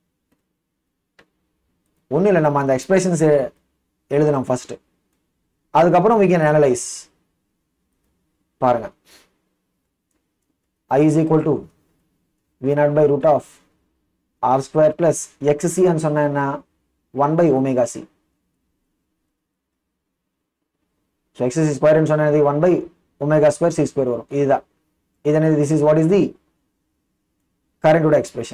ஒன்றும் இல்லை நம்ம அந்த எக்ஸ்பிரஷன்ஸ் எழுதணும் ஃபர்ஸ்ட் அதுக்கப்புறம் வி கேன் அனலைஸ் பாருங்க i is equal to v naught by root of r square plus xc ன்னு சொன்னா என்ன 1 by omega c so xc square ன்னு சொன்னா இது 1 by omega square c square வரும் இதுதான் இதனது this is what is the current ஓட expression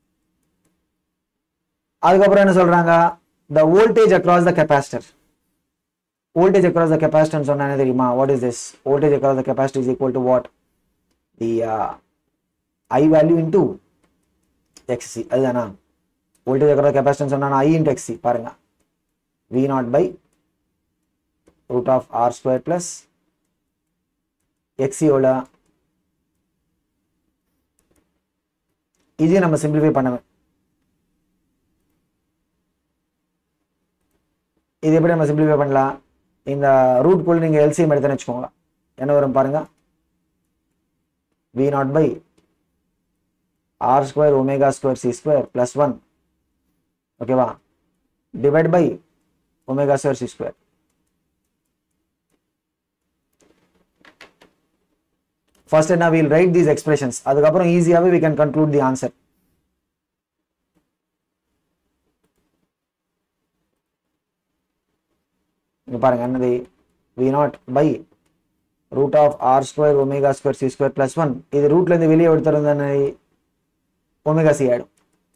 அதுக்கப்புறம் என்ன சொல்றாங்க the voltage across the capacitor voltage across the capacitor சொன்னா என்ன தெரியுமா what is this voltage across the capacitor is equal to what the uh, i value into xc அதுதானா voltage across the capacitor சொன்னா i into xc பாருங்க v naught by root of r square plus xc ஓட இதையும் நம்ம simplify பண்ணுவேன் இது எப்படி நம்ம சிம்பிளிஃபை பண்ணலாம் இந்த ரூட் குள்ள நீங்க எல்சிஎம் எடுத்துன்னு வச்சுக்கோங்க என்ன வரும் பாருங்க V naught by R square omega square C square plus one ஓகேவா divide by omega square C square first என்ன வில் ரைட் தீஸ் எக்ஸ்பிரஷன்ஸ் அதுக்கப்புறம் ஈஸியாகவே we can conclude the answer இங்க பாருங்க என்னது V naught by root of R square omega square C square plus one இது ரூட்லேருந்து வெளியே எடுத்துருந்தானே ஒமேகா சி ஆகிடும்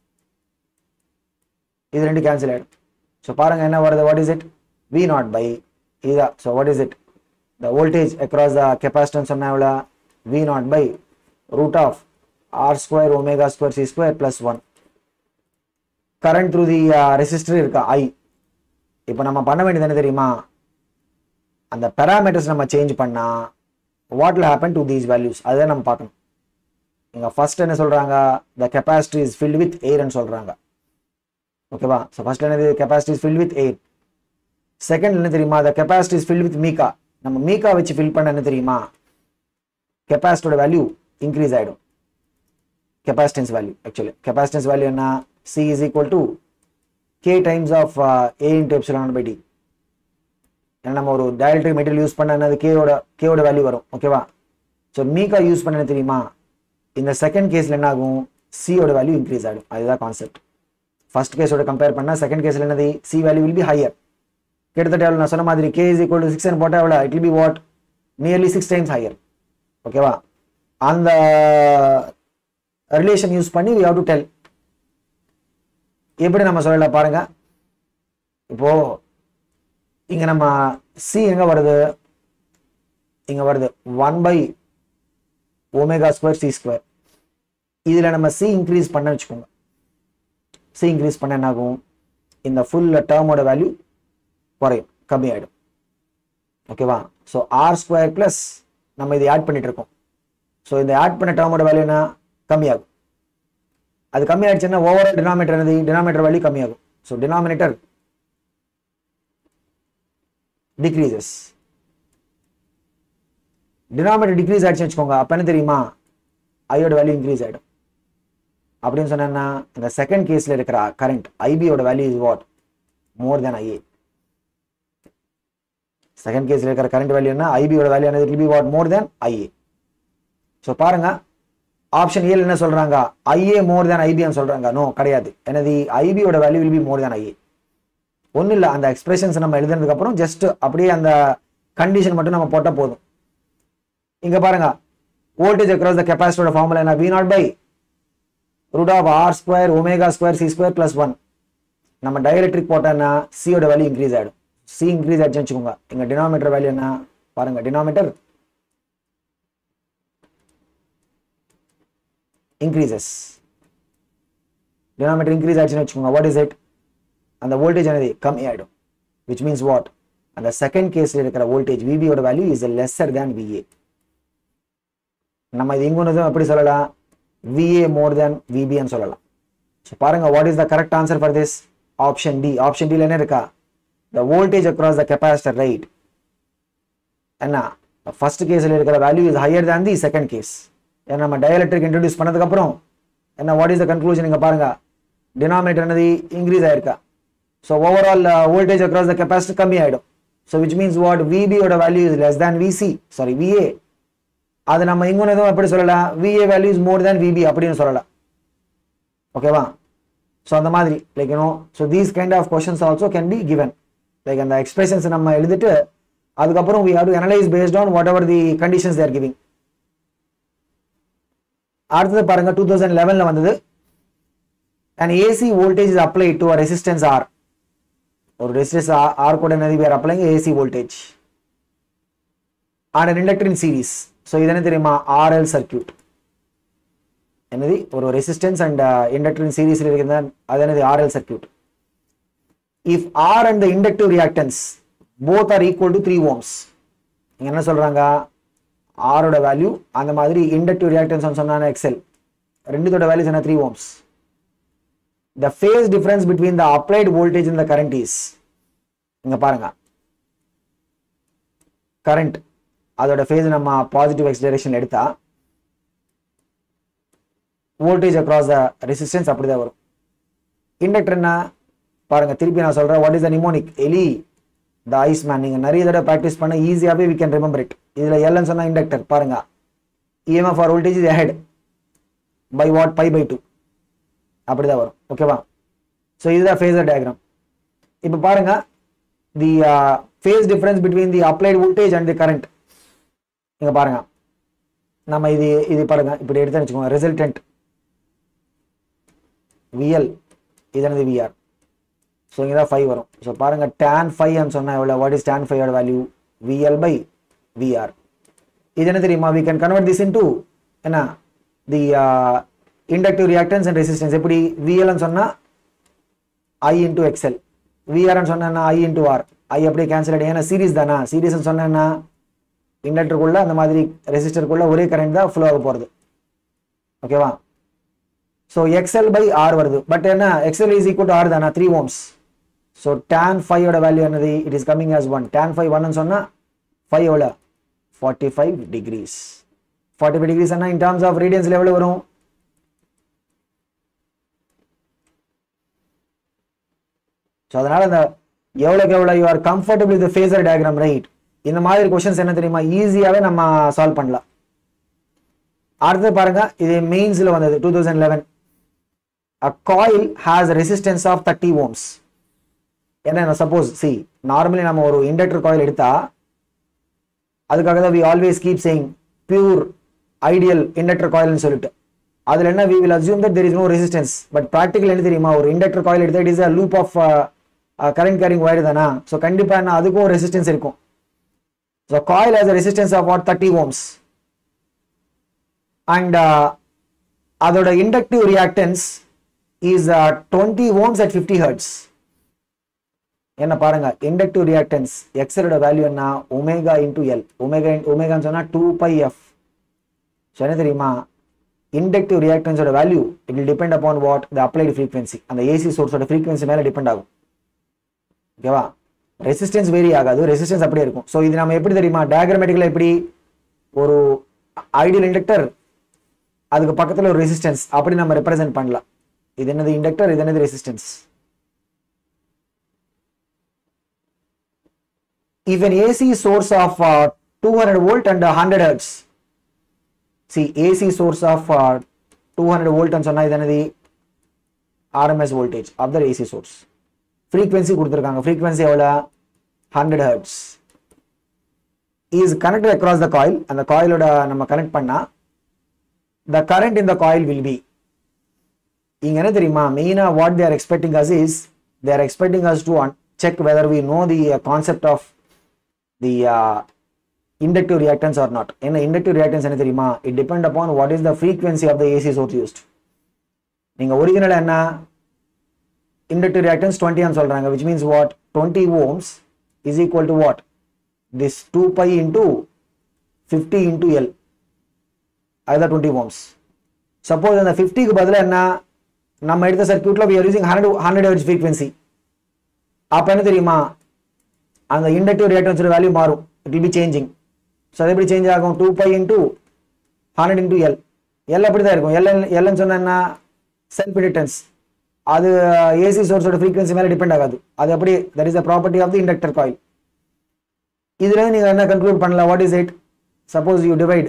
இது ரெண்டு கேன்சல் ஆகிடும் ஸோ பாருங்க என்ன வருது what is it V naught by இதுதான் so what is it the voltage across the capacitance சொன்ன எவ்வளோ V naught by root of R square omega square C square plus one current through the resistor இருக்கா I இப்போ நம்ம பண்ண வேண்டியது என்ன தெரியுமா அந்த பேராமீட்டர்ஸ் நம்ம சேஞ்ச் பண்ணா what will happen to these values அதை நம்ம பார்க்கணும் இங்க ஃபர்ஸ்ட் என்ன சொல்றாங்க the capacity is filled with ஏர்னு சொல்றாங்க ஓகேவா ஸோ ஃபர்ஸ்ட் என்னது capacity is filled with air second என்ன தெரியுமா the capacity is filled with mica நம்ம மீகா வச்சு ஃபில் பண்ண என்ன தெரியுமா கெப்பாசிட்டியோட வேல்யூ இன்க்ரீஸ் ஆயிடும் capacitance value actually capacitance value என்ன C is equal to K times of A into epsilon by D ஏன்னா நம்ம ஒரு டயல்ட்ரி மெட்டீரியல் யூஸ் பண்ண என்னது கேவோட கேவோட வேல்யூ வரும் ஓகேவா ஸோ மீகா யூஸ் பண்ண என்ன தெரியுமா இந்த செகண்ட் கேஸில் என்ன ஆகும் சியோட வேல்யூ இன்க்ரீஸ் ஆகிடும் அதுதான் கான்செப்ட் ஃபர்ஸ்ட் கேஸோட கம்பேர் பண்ணால் செகண்ட் கேஸில் என்னது C value will be higher கிட்டத்தட்ட எவ்வளோ நான் சொன்ன மாதிரி K is equal to six போட்டால் எவ்வளோ it will be what nearly six times higher ஓகேவா அந்த ரிலேஷன் யூஸ் பண்ணி வி ஹவ் டு டெல் எப்படி நம்ம சொல்லல பாருங்க இப்போ இங்க நம்ம சி எங்க வருது இங்க வருது one by omega square C square இதுல நம்ம சி இன்க்ரீஸ் பண்ண வச்சுக்கோங்க சி இன்க்ரீஸ் பண்ண என்ன ஆகும் இந்த ஃபுல் டேர்மோட வேல்யூ குறையும் கம்மி ஆயிடும் ஓகேவா ஸோ ஆர் ஸ்கொயர் பிளஸ் நம்ம இதை ஆட் பண்ணிட்டு இருக்கோம் ஸோ இந்த ஆட் பண்ண டேர்மோட வேல்யூ என்ன கம்மியாகும் அது கம்மி ஆயிடுச்சுன்னா ஓவரால் டினாமினேட்டர் என்னது டினாமினேட்டர் வேல்யூ கம்மியாகும் so denominator decreases denominator decrease ஆயிடுச்சுன்னு வச்சுக்கோங்க அப்போ என்ன தெரியுமா ஐயோட வேல்யூ இன்க்ரீஸ் ஆகிடும் அப்படின்னு சொன்னா இந்த செகண்ட் கேஸில் இருக்கிற கரண்ட் ஐபியோட value is what more than I A second கேஸில் இருக்கிற கரண்ட் வேல்யூ என்ன ஐபியோட வேல்யூ என்னது it be what more than I A so பாருங்க ஆப்ஷன் ஏல என்ன சொல்றாங்க ஐஏ மோர் தேன் ஐபின்னு சொல்றாங்க நோ கிடையாது எனது ஐபியோட value will be more than I A ஒன்றும் இல்லை அந்த எக்ஸ்பிரஷன்ஸ் நம்ம எழுதுனதுக்கு அப்புறம் ஜஸ்ட் அப்படியே அந்த கண்டிஷன் மட்டும் நம்ம போட்டால் போதும் இங்க பாருங்க வோல்டேஜ் அக்ராஸ் த கெப்பாசிட்டோட ஃபார்முலா என்ன V naught by root of R square omega square C square plus one நம்ம டைஎலக்ட்ரிக் போட்டோன்னா சியோட வேல்யூ இன்க்ரீஸ் ஆகிடும் சி இன்க்ரீஸ் ஆயிடுச்சுன்னு வச்சுக்கோங்க இங்க டினாமீட்டர் வேல்யூ என்ன பாருங்க டினாமீட்டர் increases denominator increase ஆயிடுச்சுன்னு வச்சுக்கோங்க what is it அந்த வோல்டேஜ் என்னது கம்மி ஆயிடும் which means what அந்த செகண்ட் கேஸ்ல இருக்கிற வோல்டேஜ் VB ஓட value is lesser than VA நம்ம இது இங்குனதும் எப்படி சொல்லலாம் VA more than VB ன்னு சொல்லலாம் ஸோ பாருங்க what is the correct answer for this option D option D ல என்ன இருக்கா the voltage across the capacitor right என்ன ஃபர்ஸ்ட் கேஸ்ல இருக்கிற value is higher than the second case ஏன்னா நம்ம டயலெக்ட்ரிக் இன்ட்ரடியூஸ் பண்ணதுக்கு அப்புறம் என்ன வாட் இஸ் த கன்க்ளூஷன் இங்க பாருங்க டினாமினேட்டர் என்னது இன்க்ரீஸ் ஆயிருக்கா so overall voltage across the capacity கம்மி ஆயிடும் ஸோ விச் மீன்ஸ் வாட் விபியோட value is less than V C sorry V A அது நம்ம இங்குன்னு எதுவும் எப்படி சொல்லலாம் V A value is more than V B அப்படின்னு சொல்லலாம் ஓகேவா ஸோ அந்த மாதிரி like you know so these kind of questions also can be given like அந்த எக்ஸ்பிரஷன்ஸ் நம்ம எழுதிட்டு அதுக்கப்புறம் we have to analyse based on whatever the conditions there giving அடுத்தது பாருங்க டூ தௌசண்ட் லெவன்ல வந்தது and AC voltage is apply to resistance R ஒரு resistance R கூட என்னது we're applying AC voltage on inductor in series so இது என்ன தெரியுமா ஆர்எல் சர்க்கியூட் என்னது ஒரு ரெசிஸ்டன்ஸ் அண்ட் இண்டக்டர் இன் சீரீஸ்ல இருக்கிறது அது என்னது RL circuit if R and the inductive reactance both are equal to three ohms இங்க என்ன சொல்றாங்க ஆரோட வேல்யூ அந்த மாதிரி இண்டக்டிவ் ரியாக்டன்ஸ் சொன்னான எக்ஸல் ரெண்டுத்தோட வேல்யூஸ் என்ன three ohms the phase difference between the applied voltage இந்த கரண்ட் இஸ் இங்க பாருங்க கரண்ட் அதோட ஃபேஸ் நம்ம பாசிட்டிவ் எக்ஸ் டைரக்ஷன் எடுத்தா வோல்டேஜ் அக்ராஸ் த ரெசிஸ்டன்ஸ் அப்படிதான் வரும் இண்டக்டர் என்ன பாருங்க திருப்பி நான் சொல்றேன் what is the mnemonic ELI the ice man நீங்க நிறைய தடவை ப்ராக்டிஸ் பண்ண ஈஸியாவே வி கேன் ரிமெம்பர் இட் இதுல எல்னு சொன்னா இண்டக்டர் பாருங்க EMF or voltage is head by what pi by two அப்படிதான் வரும் ஓகேவா ஸோ இதுதான் ஃபேஸர் டயக்ராம் இப்போ பாருங்க the phase difference between the applied voltage and the current இங்க பாருங்க நம்ம இது இது பாருங்க இப்படி எடுத்து வச்சுக்கோங்க ரிசல்டன்ட் விஎல் இது என்னது விஆர் ஸோ இங்கே தான் ஃபைவ் வரும் ஸோ பாருங்க tan ஃபைவ் சொன்னா எவ்வளோ வாட் இஸ் tan ஃபைவோட வேல்யூ விஎல் பை விஆர் இது என்ன தெரியுமா we can convert this into என்ன the inductive reactance and resistance எப்படி விஎல்னு சொன்னா ஐ இன்டூ எக்ஸ்எல் விஆர்னு சொன்னா ஐ இன்டூ ஆர் ஐ அப்படியே கேன்சல் ஆகிடும் ஏன்னா சீரிஸ் தானா சீரிஸ்னு சொன்னா இண்டக்டருக்குள்ள அந்த மாதிரி ரெசிஸ்டருக்குள்ள ஒரே கரண்ட் தான் ஃப்ளோ ஆக போகிறது ஓகேவா ஸோ எக்ஸ்எல் பை ஆர் வருது பட் என்ன X L is equal to R தானா த்ரீ ஓம்ஸ் ஸோ டேன் ஃபைவோட வேல்யூ என்னது it is coming as one tan phi ஒன்னு சொன்னால் ஃபைவ் எவ்வளோ forty five degrees forty five degrees in terms of ரேடியன்ஸில் எவ்வளோ வரும் ஸோ அதனால அந்த எவ்வளோக்கு எவ்வளோ you are comfortable with phasor diagram right இந்த மாதிரி கொஷின்ஸ் என்ன தெரியுமா ஈஸியாகவே நம்ம சால்வ் பண்ணலாம் அடுத்தது பாருங்க இது மெயின்ஸில் வந்தது two thousand eleven a coil has resistance of thirty ohms என்ன சப்போஸ் சி நார்மலி நம்ம ஒரு இண்டக்டர் காயில் எடுத்தா அதுக்காக தான் we always keep saying pure ideal inductor காயில்னு சொல்லிட்டு அதில் என்ன we will assume that there is no resistance but practical என்ன தெரியுமா ஒரு இண்டக்டர் காயில் எடுத்தா it is a loop of current carrying wire தானா ஸோ கண்டிப்பாக என்ன அதுக்கும் ரெசிஸ்டன்ஸ் இருக்கும் so coil has resistance of what thirty ohms and அதோட inductive reactance is twenty ohms at fifty hertz என்ன பாருங்க இண்டக்டிவ் ரியாக்டன்ஸ் எக்ஸலோட வேல்யூ என்ன ஒமேகா இன்டூ எல் ஒமேகா ஒமேகான்னு சொன்னா டூ பை எஃப் ஸோ என்ன தெரியுமா இண்டக்டிவ் ரியாக்டன்ஸோட value it will depend upon what the applied frequency அந்த ஏசி சோர்ஸோட ஃப்ரீக்வன்சி மேலே டிபெண்ட் ஆகும் ஓகேவா ரெசிஸ்டன்ஸ் வேரி ஆகாது ரெசிஸ்டன்ஸ் அப்படியே இருக்கும் ஸோ இது நம்ம எப்படி தெரியுமா டயக்ராமேட்டிக்கலாக எப்படி ஒரு ஐடியல் இண்டக்டர் அதுக்கு பக்கத்தில் ஒரு ரெசிஸ்டன்ஸ் அப்படி நம்ம ரெப்ரசென்ட் பண்ணலாம் இது என்னது இண்டக்டர் இது என்னது resistance if an AC source of uh, 200 volt and 100 hertz see AC source of uh, 200 volt and சொன்னா இது என்னது RMS voltage of the AC source frequency கொடுத்திருக்காங்க frequency எவ்வளோ 100 hertz is connected across the coil அந்த காயிலோட நம்ம connect பண்ணா the current in the coil will be இங்க என்ன தெரியுமா மெயினா what they are expecting us is they are expecting us to check whether we know the uh, concept of the uh, inductive reactance or not என்ன inductive reactance என்ன தெரியுமா it depend upon what is the frequency of the AC source used நீங்க original என்ன inductive reactance 20 ன்னு சொல்றாங்க which means what 20 ohms is equal to what this 2 pi into 50 into L அதுதான் 20 ohms suppose அந்த 50 க்கு பதிலா என்ன நம்ம எடுத்த சர்க்யூட்ல we are using 100 100 hertz frequency அப்ப என்ன தெரியுமா அந்த இண்டக்டிவ் ரியாக்டன்ஸோட வேல்யூ மாறும் it will be changing so அது எப்படி சேஞ்ச் ஆகும் two pi into hundred into L L அப்படி தான் இருக்கும் எல் எல்னு சொன்னா செல்ஃப் இண்டக்டன்ஸ் அது ஏசி சோர்ஸோட ஃப்ரீக்வன்சி மேலே டிபெண்ட் ஆகாது அது அப்படி that is the property of the inductor coil இதுல நீங்கள் என்ன கன்க்ளூட் பண்ணலாம் what is it suppose you divide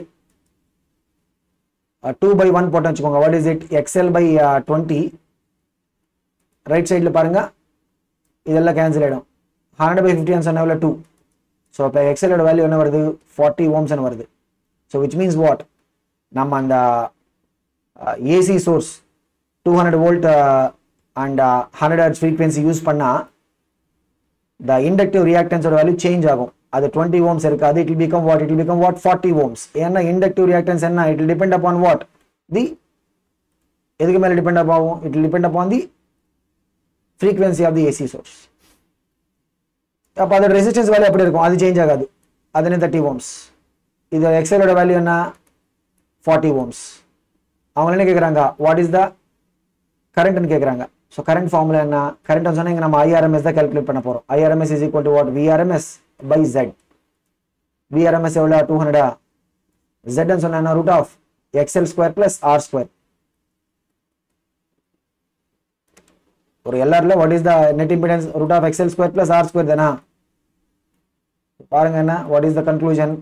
two by one போட்டு வச்சுக்கோங்க what is it XL by twenty right சைடில் பாருங்க இதெல்லாம் கேன்சல் ஆகிடும் ஹண்ட்ரட் பை ஃபிஃப்டின்னு சொன்ன எவ்வளோ டூ ஸோ இப்போ எக்ஸலோட வேல்யூ என்ன வருது ஃபார்ட்டி ஓம்ஸ்னு வருது ஸோ விச் மீன்ஸ் வாட் நம்ம அந்த AC source two hundred volt and hundred hertz frequency use பண்ணால் த இண்டக்டிவ் ரியாக்டன்ஸோட வேல்யூ சேஞ்ச் ஆகும் அது டுவெண்ட்டி ஓம்ஸ் இருக்காது it will become what it will become what forty ohms ஏன்னா inductive reactance என்ன it will depend upon what the எதுக்கு மேலே depend up ஆகும் it will depend upon the frequency of the AC source அப்போ அதோட resistance value எப்படி இருக்கும் அது சேஞ்ச் ஆகாது அது என்ன தேர்ட்டி ஓம்ஸ் இது எக்ஸலோட வேல்யூ என்ன ஃபார்ட்டி ஓம்ஸ் அவங்க என்ன கேட்குறாங்க வாட் இஸ் த கரண்ட்னு கேட்குறாங்க ஸோ கரண்ட் ஃபார்முலா என்ன கரண்ட் சொன்னால் இங்கே நம்ம ஐஆர்எம்எஸ் தான் கால்குலேட் பண்ண போகிறோம் IRMS is equal to what VRMS by Z VRMS எவ்வளோ டூ ஹண்ட்ரடா ஜெட்னு சொன்னா root of XL square plus R square ஒரு எல்ஆர்ல what is the net impedance root of XL square plus R square தானா பாருங்க என்ன what is the conclusion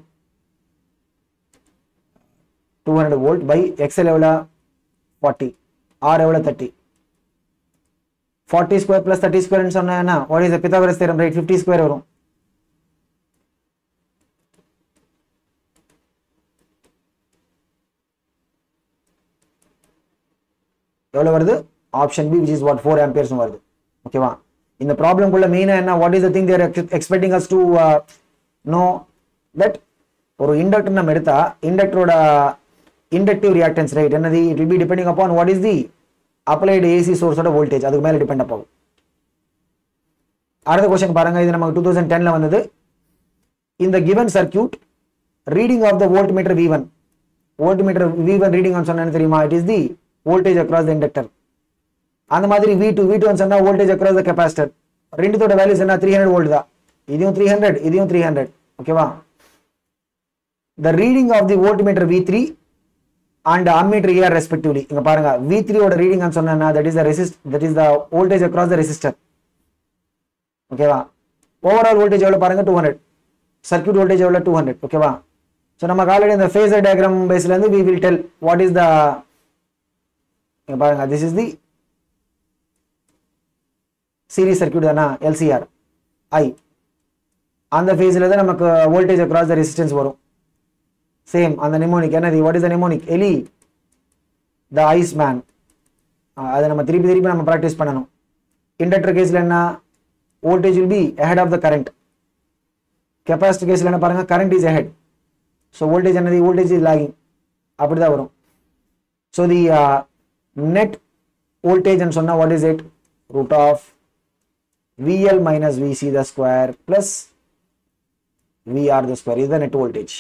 two hundred volt by XL எவ்வளோ ஃபார்ட்டி ஆர் எவ்வளோ thirty forty square plus thirty ஸ்கொயர்னு சொன்னா என்ன what is the Pythagoras theorem right fifty square வரும் எவ்வளோ வருது option B which is what four amperes வருது ஓகேவா இந்த ப்ராப்ளம்குள்ள மெயினாக என்ன what is the thing they're expecting us to know that ஒரு இண்டக்டர் நம்ம எடுத்தா இண்டக்டரோட இண்டக்டிவ் ரியாக்டன்ஸ் ரைட் என்னது it will be depending upon what is the applied AC சோர்ஸோட வோல்டேஜ் அதுக்கு மேலே டிபெண்ட் ஆகும் அடுத்த கொஸ்டின் பாருங்க இது நமக்கு டூ தௌசண்ட் டென்ல வந்தது இந்த given circuit reading of the volt meter V one volt meter V one reading சொன்னேன்னு தெரியுமா it is the voltage across the inductor அந்த மாதிரி வி டூ வி டூ சொன்னா வோல்டேஜ் அக்ராஸ் த கெப்பாசிட்டர் ரெண்டுத்தோட values என்ன த்ரீ ஹண்ட்ரட் வோல்ட் தான் இதையும் three hundred இதையும் த்ரீ ஹண்ட்ரட் ஓகேவா the reading of the volt meter V three and ammeter A are respectively இங்க பாருங்க வி த்ரீயோட ரீடிங் சொன்னா that is the resist that is the voltage across the resistor ஓகேவா overall voltage எவ்வளோ பாருங்க two hundred circuit voltage எவ்வளோ two hundred ஓகேவா so நமக்கு ஆல்ரெடி இந்த ஃபேஸர் டயக்ராம் பேஸ்லேருந்து we will tell what is the பாருங்க this is the series circuit தானா எல்சிஆர் ஐ அந்த ஃபேஸில் தான் நமக்கு வோல்டேஜ் அக்ராஸ் த ரெசிஸ்டன்ஸ் வரும் சேம் அந்த நிமோனிக் என்னது what is the mnemonic ELI the ice man அதை நம்ம திருப்பி திருப்பி நம்ம ப்ராக்டிஸ் பண்ணணும் இண்டக்டர் கேஸில் என்ன voltage will be ahead of the current capacity கேஸில் என்ன பாருங்க current is ahead so voltage என்னது வோல்டேஜ் இஸ் லாகிங் அப்படி தான் வரும் ஸோ தி நெட் வோல்டேஜ் சொன்னால் what is it root of VL minus VC the square plus VR the square is the net voltage.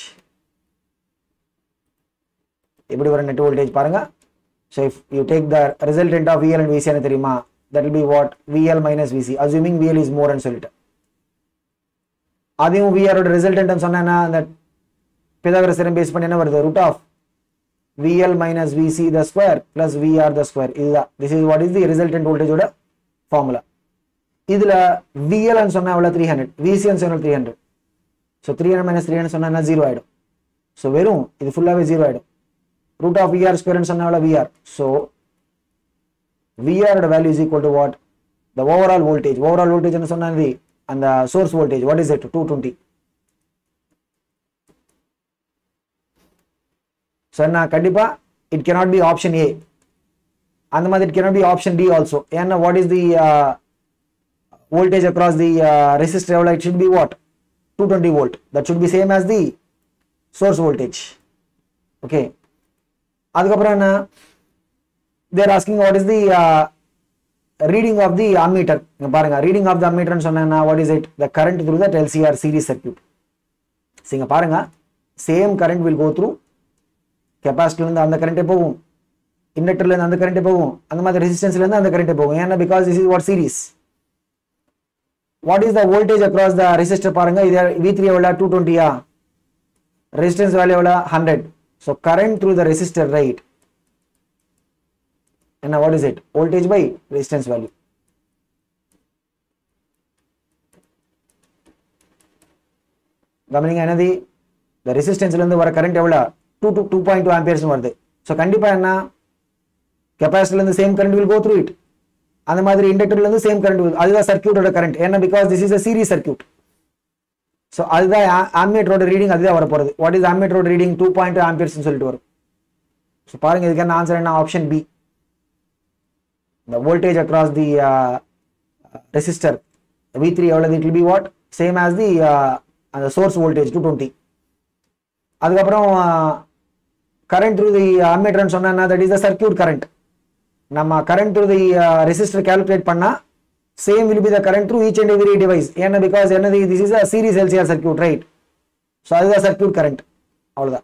எப்படி வர net voltage பாருங்க so if you take the resultant of VL and VC என்ன தெரியுமா that will be what VL minus VC assuming VL is more and சொல்லிட்டு அதையும் VR ஓட resultant சொன்னா அந்த பிதாகரஸ் theorem பேஸ் பண்ணி என்ன வருது root of VL minus VC the square plus VR the square இதுதான் this is what is the resultant voltage ஓட formula இதுல விஎல் சொன்னா எவ்வளவு த்ரீ ஹண்ட்ரட் விசிஎன் சொன்னா three hundred so three hundred minus three hundred சொன்னா ஜீரோ ஆயிடும் so வெறும் இது ஃபுல்லாவே ஜீரோ ஆயிடும் ரூட் ஆஃப் விஆர் ஸ்கொயர்னு சொன்னா எவ்வளவு விஆர் ஸோ விஆரோட value is equal to what the overall voltage overall voltage சொன்னது அந்த source voltage what is it two twenty so என்ன கண்டிப்பா it cannot be option A அந்த மாதிரி it cannot be option D also ஏன்னா what is the voltage across the uh, resistor level it should be what 220 volt that should be same as the source voltage okay அதுக்கப்புறம் என்ன they're asking what is the reading of the ammeter இங்க பாருங்க reading of the அம்மீட்டர்னு சொன்னா what is it the current through that LCR series circuit இங்க பாருங்க same current will go through கெப்பாசிட்டில இருந்து அந்த கரண்டே போகும் இண்டக்டர்ல இருந்து அந்த கரண்டே போகும் அந்த மாதிரி ரெசிஸ்டன்ஸ்ல இருந்து அந்த கரண்டே போகும் ஏன்னா because this is what series what is the voltage across the resistor பாருங்க இது வி த்ரீ எவ்வளோ டூ டுவெண்ட்டியா ரெசிஸ்டன்ஸ் வேல்யூ எவ்வளோ hundred so current through the resistor right என்ன what is it voltage by resistance value கவனிங்க என்னது இந்த ரெசிஸ்டன்ஸ்ல இருந்து வர கரண்ட் எவ்வளோ two two two point two amperes வருது ஸோ கண்டிப்பா என்ன கெப்பாசிட்டில இருந்து same current will go through it அந்த மாதிரி இண்டக்டர்ல இருந்து சேம் கரண்ட் அதுதான் சர்க்கியூட்டோட கரண்ட் ஏன்னா because this is a series circuit so அதுதான் ஆம்பியேட்டரோட ரீடிங் அதுதான் வர போறது வாட் இஸ் ஆம்பியேட்டரோட ரீடிங் டூ பாயிண்ட் ஆம்பியர்ஸ் சொல்லிட்டு வரும் ஸோ பாருங்க இதுக்கு என்ன ஆன்சர் என்ன option B the voltage across the uh, resistor V3 எவ்வளவு it will be what same as the uh, அந்த source voltage 220 அதுக்கப்புறம் கரண்ட் த்ரூ தி அம்மீட்டர்னு சொன்னா that is the circuit current நம்ம current through the resistor calculate பண்ணா same will be the current through each and every device ஏன்னா because என்னது this is a series LCR circuit right so அதுதான் circuit current அவ்வளோதான்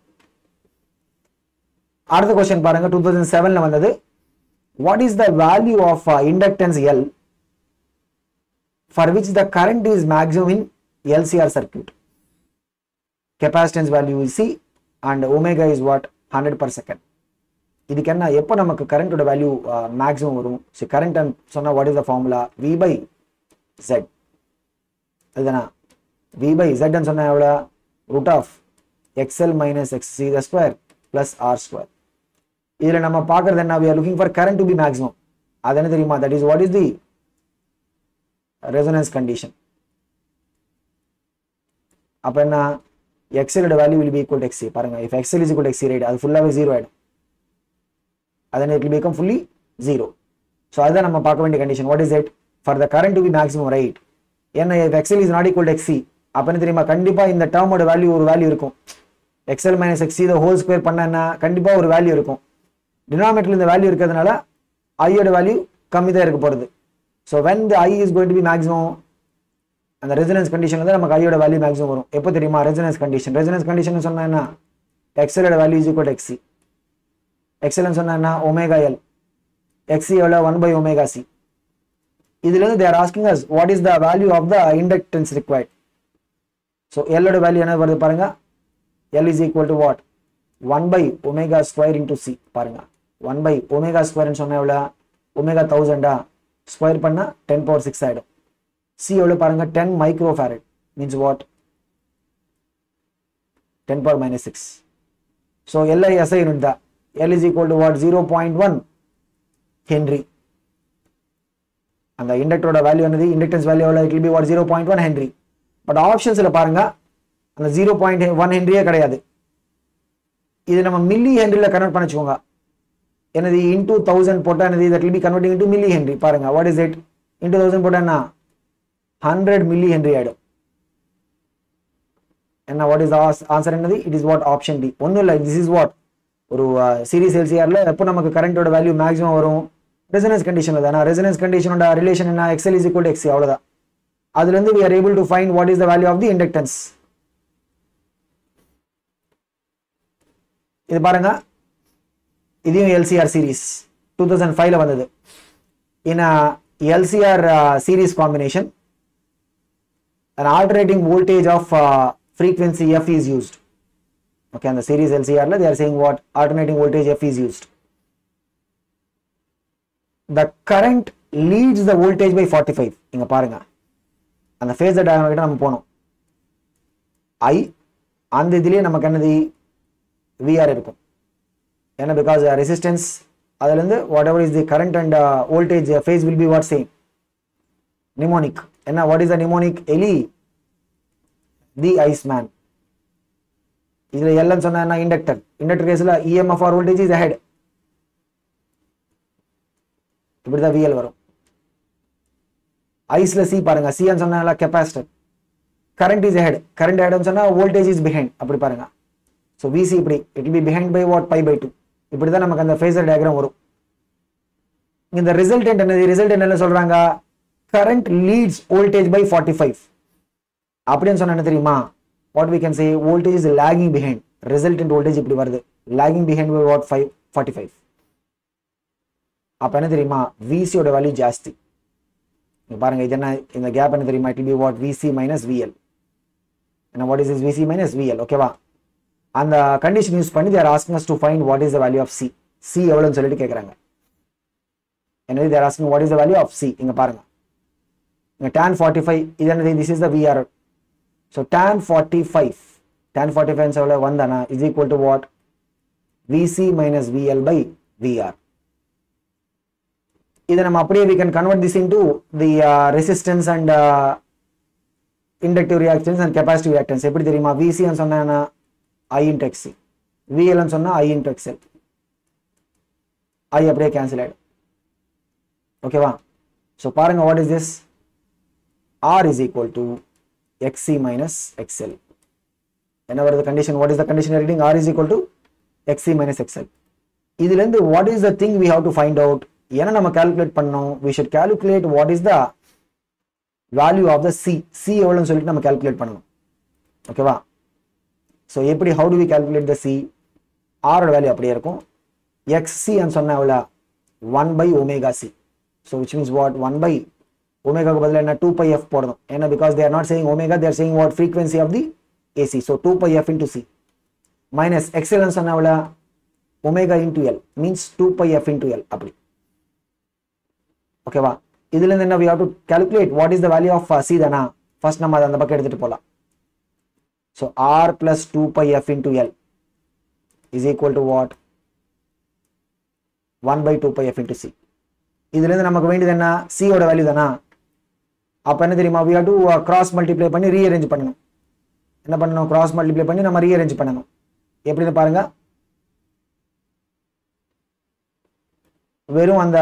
அடுத்த question பாருங்க two thousand செவன்ல வந்தது what is the value of uh, inductance L for which the current is maximum in LCR circuit? Capacitance value is C and omega is what 100 per second. இதுக்கு என்ன எப்போ நமக்கு கரண்டோட வேல்யூ மேக்ஸிமம் வரும் so current சொன்னால் what is the formula V by Z அதுதானா V by ஜெட்னு சொன்னால் எவ்வளோ root of XL minus X C the square plus R square இதுல நம்ம பாக்குறது என்ன we are looking for current to be maximum அது என்ன தெரியுமா that is what is the resonance condition அப்ப என்ன XL ஓட value will be equal to XC பாருங்க if XL is equal to XC right அது ஃபுல்லாவே ஜீரோ ஆயிடும் அதன் it will become fully zero so அதுதான் நம்ம பார்க்க வேண்டிய condition what is it for the current to be maximum right என்ன XL is not equal XC அப்படின்னு தெரியுமா கண்டிப்பாக இந்த டேர்மோட வேல்யூ ஒரு வேல்யூ இருக்கும் எக்ஸல் மைனஸ் எக்ஸி இதை ஹோல் ஸ்கொயர் பண்ணனா கண்டிப்பாக ஒரு வேல்யூ இருக்கும் டினாமினேட்டர் இந்த வேல்யூ இருக்கிறதுனால ஐயோட வேல்யூ கம்மி தான் இருக்க போகிறது so when the I is going to be maximum அந்த ரெசிடன்ஸ் கண்டிஷன் வந்து நமக்கு ஐயோட வேல்யூ மேக்ஸிமம் வரும் எப்போ தெரியுமா ரெசிடன்ஸ் கண்டிஷன் ரெசிடன்ஸ் கண்டிஷன் சொன்னா என்ன எக்ஸலோட வேல்யூ இஸ் ஈக்குவல் எக்ஸி எக்ஸல்னு சொன்னா என்ன ஒமேகா எல் எக்ஸி எவ்வளோ ஒன் பை ஒமேகா சி இதுலேருந்து they're asking us what is the value of the inductance required so எல்லோட வேல்யூ என்ன வருது பாருங்க L is equal to what one by omega square into C பாருங்க one by omega ஸ்கொயர்னு சொன்னா எவ்வளோ omega தௌசண்டா ஸ்கொயர் பண்ணால் டென் பவர் சிக்ஸ் ஆகிடும் சி எவ்வளோ பாருங்க ten micro farad means what ten power minus six so எல்ஐ எஸ்ஐ யூனிட் தான் L is equal to what zero point one henry அந்த இண்டக்டரோட வேல்யூ என்னது இண்டக்டன்ஸ் வேல்யூ எவ்வளோ it be what zero point one henry but ஆப்ஷன்ஸில் பாருங்க அந்த zero point one ஹென்ரியே கிடையாது இது நம்ம மில்லி ஹென்ரியில் கன்வெர்ட் பண்ண வச்சுக்கோங்க என்னது இன்டூ தௌசண்ட் போட்டால் என்னது that will be converting into milli henry பாருங்க what is it into thousand போட்டால் என்ன ஹண்ட்ரட் மில்லி ஹென்ரி ஆகிடும் என்ன வாட் இஸ் ஆன்சர் என்னது it is what option D ஒன்றும் இல்லை திஸ் இஸ் வாட் ஒரு சீரிஸ் எல்சிஆரில் எப்போ நமக்கு கரண்டோட வேல்யூ மேக்ஸிமம் வரும் ரெசனன்ஸ் கண்டிஷனில் தானே ரெசனன்ஸ் கண்டிஷனோட ரிலேஷன் என்ன எக்ஸல் இஸ் ஈக்குவல் எக்ஸி அவ்வளோதான் அதுலேருந்து we are able to find what is the value of the inductance இது பாருங்க இதையும் எல்சிஆர் சீரிஸ் டூ தௌசண்ட் ஃபைவ்ல வந்தது in LCR series combination an alternating voltage of uh, frequency f is used okay and the series lcr la they are saying what alternating voltage f is used the current leads the voltage by 45 இங்க பாருங்க அந்த phasor diagram கிட்ட நம்ம போனோம் i அந்த இதுலயே நமக்கு என்னது vr இருக்கும் ஏன்னா பிகாஸ் ரெசிஸ்டன்ஸ் அதுல இருந்து whatever is the current and voltage phase will be what same mnemonic என்ன what is the mnemonic ELI the ICE man இதுல எல்னு சொன்னா என்ன இண்டக்டர் இண்டக்டர் கேஸ்ல EMF or voltage is head இப்படிதான் விஎல் வரும் ஐஸ்ல சி பாருங்க சின்னு சொன்னா capacitor current is head current ஹெட்னு சொன்னா வோல்டேஜ் இஸ் பிஹைண்ட் அப்படி பாருங்க ஸோ விசி இப்படி it be behind by what pi by two இப்படி தான் நமக்கு அந்த ஃபேசர் டயக்ராம் வரும் இந்த ரிசல்டன்ட் என்னது ரிசல்டன்ட் என்ன சொல்றாங்க current leads voltage by forty five அப்படின்னு சொன்னா என்ன தெரியுமா what we can say voltage is lagging behind resultant voltage இப்படி வருது lagging behind by what five forty five அப்போ என்ன தெரியுமா விசியோட வேல்யூ ஜாஸ்தி இங்க பாருங்க இது என்ன இந்த கேப் என்ன தெரியுமா it be what VC minus VL என்ன what is is VC minus VL ஓகேவா அந்த கண்டிஷன் யூஸ் பண்ணி they're asking us to find what is the value of C C எவ்வளோன்னு சொல்லிட்டு கேட்குறாங்க என்னது they're asking what is the value of C இங்க பாருங்க இங்க tan 45 இது என்னது this is the VR so tan 45 tan 45 எவ்வளவு வந்தானா is equal to what VC minus VL by VR இதை நம்ம அப்படியே we can convert this into the uh, resistance and uh, inductive reactance and capacitive reactance எப்படி தெரியுமா VC ன்னு சொன்னா I into XC VL ன்னு சொன்னா I into XL I அப்படியே கேன்சல் ஆயிடும் ஓகேவா ஸோ பாருங்க what is this R is equal to XC minus XL. என்ன வருது condition what is the condition reading R is equal to XC minus XL. இதுல இருந்து what is the thing we have to find out என்ன நம்ம calculate பண்ணோம் we should calculate what is the value of the C C எவ்வளோன்னு சொல்லிட்டு நம்ம கால்குலேட் பண்ணணும் ஓகேவா ஸோ எப்படி how to we calculate the C ஆரோட வேல்யூ அப்படியே இருக்கும் எக்ஸி சொன்ன எவ்வளோ one by omega C so which means what one by ஒமேகாக்கு பதிலாக என்ன டூ பை எஃப் போடணும் ஏன்னா because they're not saying omega they're saying what frequency of the AC so two pi F into C minus XL சொன்ன எவ்வளோ omega into L means two pi F into L அப்படி ஓகேவா இதுல இருந்து என்ன we have to calculate what is the value of C தானா first நம்ம அதை அந்த பக்கம் எடுத்துட்டு போகலாம் so R plus two pi F into L is equal to what one by two pi F into C இதுலேருந்து நமக்கு வேண்டியது என்ன சியோட வேல்யூ தானா அப்போ என்ன தெரியுமா we have to cross multiply பண்ணி ரீஅரேஞ்ச் பண்ணணும் என்ன பண்ணணும் கிராஸ் மல்டிப்ளை பண்ணி நம்ம ரீஅரேஞ்ச் பண்ணணும் எப்படின்னு பாருங்க வெறும் அந்த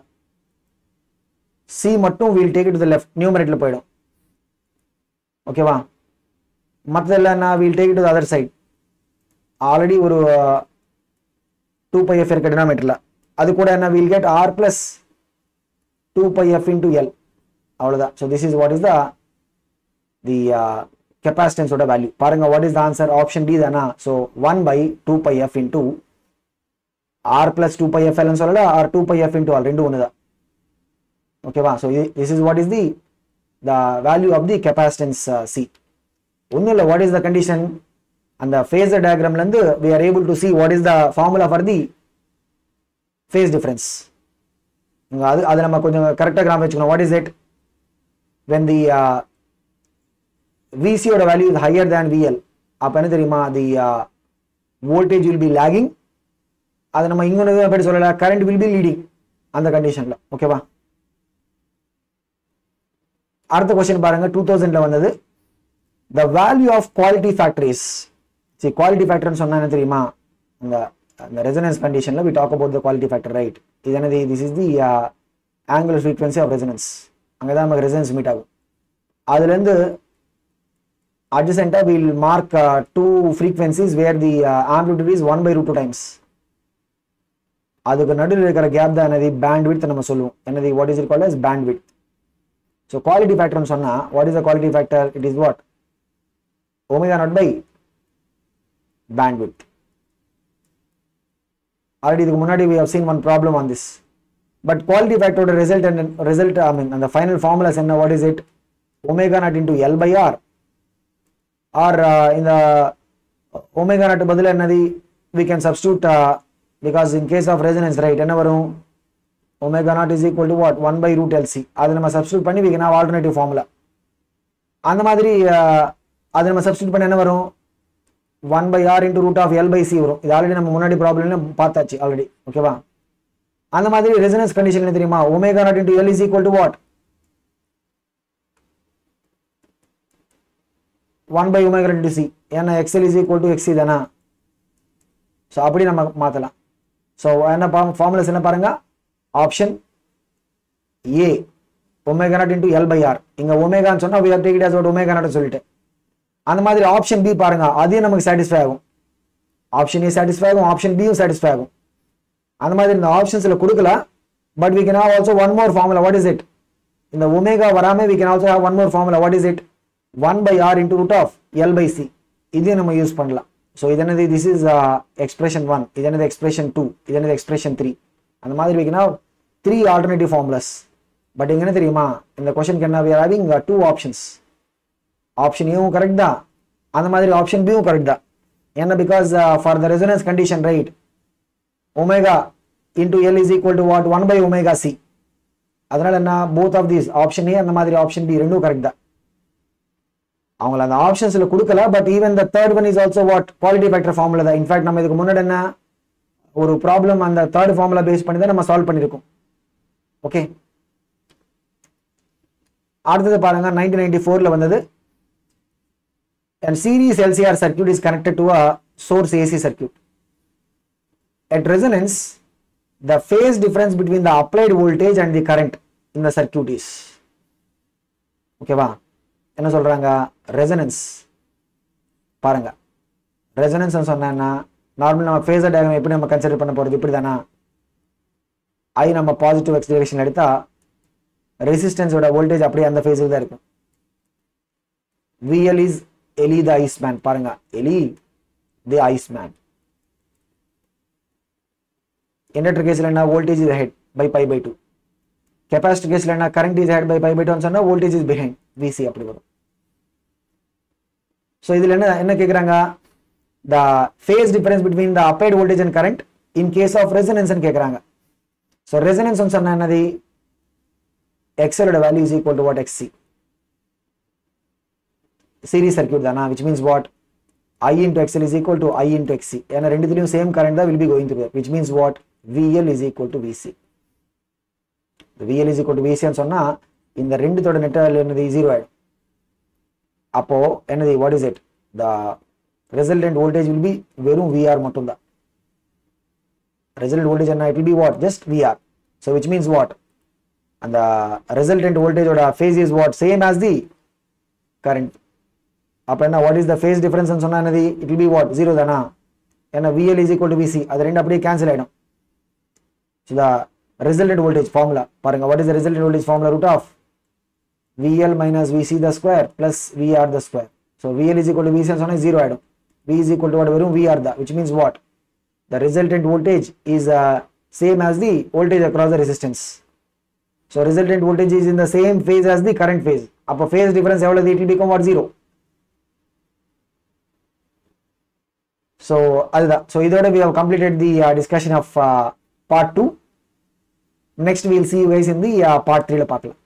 சி மட்டும் we'll take to the left நியூமரேட்டில் போயிடும் ஓகேவா மற்றதெல்லாம் நான் we'll take to the other side already ஒரு டூ பை எஃப் இருக்க டினாமீட்டரில் அது கூட என்ன we'll get R plus two pi F into L அவ்வளோதான் so this is what is the the கெப்பாசிட்டன்ஸோட வேல்யூ பாருங்க what is the answer option D தானா so one by two pi F into R plus two pi F எல்னு சொல்லல R two pi F into L ரெண்டு ஒன்று தான் ஓகேவா so this is what is the the value of the capacitance C ஒன்றும் இல்லை what is the condition அந்த phasor டயக்ராம்லேருந்து we are able to see what is the formula for the phase difference அது அதை நம்ம கொஞ்சம் கரெக்டாக கிராம் வச்சுக்கணும் what is it when the விசியோட value is higher than VL அப்போ என்ன தெரியுமா the voltage will B lagging அதை நம்ம இன்னொன்று எப்படி சொல்லல கரண்ட் வில் பி லீடிங் அந்த கண்டிஷனில் ஓகேவா அடுத்த கொஸ்டின் பாருங்க டூ தௌசண்ட்ல வந்தது the value of quality factor is see quality ஃபேக்டர்னு சொன்னா என்ன தெரியுமா அந்த அந்த ரெசனன்ஸ் கண்டிஷன்ல we talk about the quality factor right இது என்னது this is the angular frequency of resonance அங்கே தான் நமக்கு ரெசனன்ஸ் மீட் ஆகும் அதுலேருந்து adjacent we'll mark uh, two frequencies where the uh, amplitude is 1 by root 2 times அதுக்கு நடுவில் இருக்கிற கேப் தான் என்னது பேண்ட் வித் நம்ம சொல்லுவோம் என்னது what is it called as pant with so quality ஃபேக்டர்னு சொன்னா what is the quality factor it is what omega naught by pant width already இதுக்கு முன்னாடி we have seen one problem on this but quality ஃபேக்டரோட result result I mean அந்த final formulas என்ன what is it omega naught into L by R R இந்த omega naught பதில் என்னது we can substitute because in case of resonance right என்ன வரும் omega naught is equal to what one by root LC அது நம்ம substitute பண்ணி we can have alternative formula அந்த மாதிரி அது நம்ம சப்ஸ்டியூட் பண்ண என்ன வரும் one by R into root of L by C வரும் இது ஆல்ரெடி நம்ம முன்னாடி ப்ராப்ளம்ல பார்த்தாச்சு ஆல்ரெடி ஓகேவா அந்த மாதிரி ரெசனன்ஸ் கண்டிஷன் என்ன தெரியுமா omega naught into L is equal to what one by omega into C ஏன்னா XL is equal to XC தானே ஸோ அப்படி நம்ம மாற்றலாம் ஸோ என்ன ஃபார்முலாஸ் என்ன பாருங்க option A omega naught into L by R இங்கே ஒமேகான்னு சொன்னால் we are take it as omega naught சொல்லிட்டு அந்த மாதிரி ஆப்ஷன் பி பாருங்க அதையும் நமக்கு சாட்டிஸ்ஃபை ஆகும் ஆப்ஷன் ஏ சாட்டிஸ்ஃபை ஆகும் ஆப்ஷன் பியும் சாட்டிஸ்ஃபை ஆகும் அந்த மாதிரி இந்த ஆப்ஷன்ஸில் கொடுக்கல but we can have also one more formula what is it இந்த ஒமேகா வராமல் we can also have one more formula what is it one by R into root of L by C இதையும் நம்ம use பண்ணலாம் so இது என்னது this is expression one இது என்னது expression two இது என்னது எக்ஸ்பிரஷன் த்ரீ அந்த மாதிரி வைக்கனா த்ரீ ஆல்டர்னேட்டிவ் ஃபார்முலாஸ் பட் இங்க என்ன தெரியுமா இந்த கொஸ்டின் என்ன we are having two options option ஏவும் கரெக்ட் தான் அந்த மாதிரி ஆப்ஷன் பியும் கரெக்ட் தான் ஏன்னா because for the resonance condition right omega into L is equal to what one by omega C அதனால என்ன both of these option A அந்த மாதிரி ஆப்ஷன் பி ரெண்டும் கரெக்ட் தான் அவங்கள அந்த ஆப்ஷன்ஸ்ல கொடுக்கல but even the third one is also what quality factor formula தான் இன்ஃபேக்ட் நம்ம இதுக்கு முன்னாடி என்ன ஒரு ப்ராப்ளம் அந்த தேர்ட் ஃபார்முலா பேஸ் பண்ணி தான் நம்ம சால்வ் பண்ணியிருக்கோம் ஓகே அடுத்தது பாருங்க நைன்டீன் நைன்டி ஃபோர்ல வந்தது and series LCR circuit is connected to a source AC circuit. At resonance, the phase difference between the applied voltage and the current in the circuit is ஓகேவா என்ன சொல்றாங்க resonance பாருங்க resonance சொன்னா normal நம்ம phasor diagram எப்படி நம்ம consider பண்ண போறது இப்படி தானா ஐ நம்ம பாசிட்டிவ் எக்ஸ் டிரெக்ஷன் எடுத்தா ரெசிஸ்டன்ஸோட வோல்டேஜ் அப்படியே அந்த ஃபேஸுக்கு தான் இருக்கும் VL is எலி த ஐஸ்மேன் பாருங்க எலி தி ஐஸ்மேன் இண்டக்டர் கேஸ்ல என்ன voltage is head by pi by two capacity கேஸ்ல என்ன current is head by pi by டூன்னு சொன்னா வோல்டேஜ் இஸ் பிஹைண்ட் விசி அப்படி வரும் ஸோ இதுல என்ன என்ன கேட்குறாங்க the phase difference between the applied voltage and current in case of resonance கேட்குறாங்க ஸோ ரெசனன்ஸ் சொன்னா என்னது எக்ஸலோட value is equal to what XC series circuit தானா which means what I into XL is equal to I into XC ஏன்னா ரெண்டுத்துலையும் same current தான் will be going through which means what VL is equal to VC VL is equal to விசின்னு சொன்னா இந்த ரெண்டுத்தோட net என்னது zero ஆயிடும் அப்போ என்னது what is it the resultant voltage will be வெறும் விஆர் மட்டும்தான் ரிசல்ட் வோல்டேஜ் என்ன it will be what just VR so which means what and the resultant voltage or phase is what same as the current அப்ப என்ன what is the phase difference னு சொன்னா என்னது it will be what 0 தானா ஏன்னா VL is equal to VC அது ரெண்டு அப்படியே கேன்சல் ஆயிடும் so the resultant voltage formula பாருங்க what is the resultant voltage formula root of VL minus VC the square plus VR the square so VL is equal to VC னு சொன்னா 0 ஆயிடும் V is equal to what வெறும் VR தான் which means what the resultant voltage is uh, same as the voltage across the resistance so resultant voltage is in the same phase as the current phase அப்போ phase difference எவ்வளவு it will become what zero so அதுதான் so இதோட we have completed the uh, discussion of uh, part 2 next we will see you guys in the uh, part 3 ல பார்க்கலாம்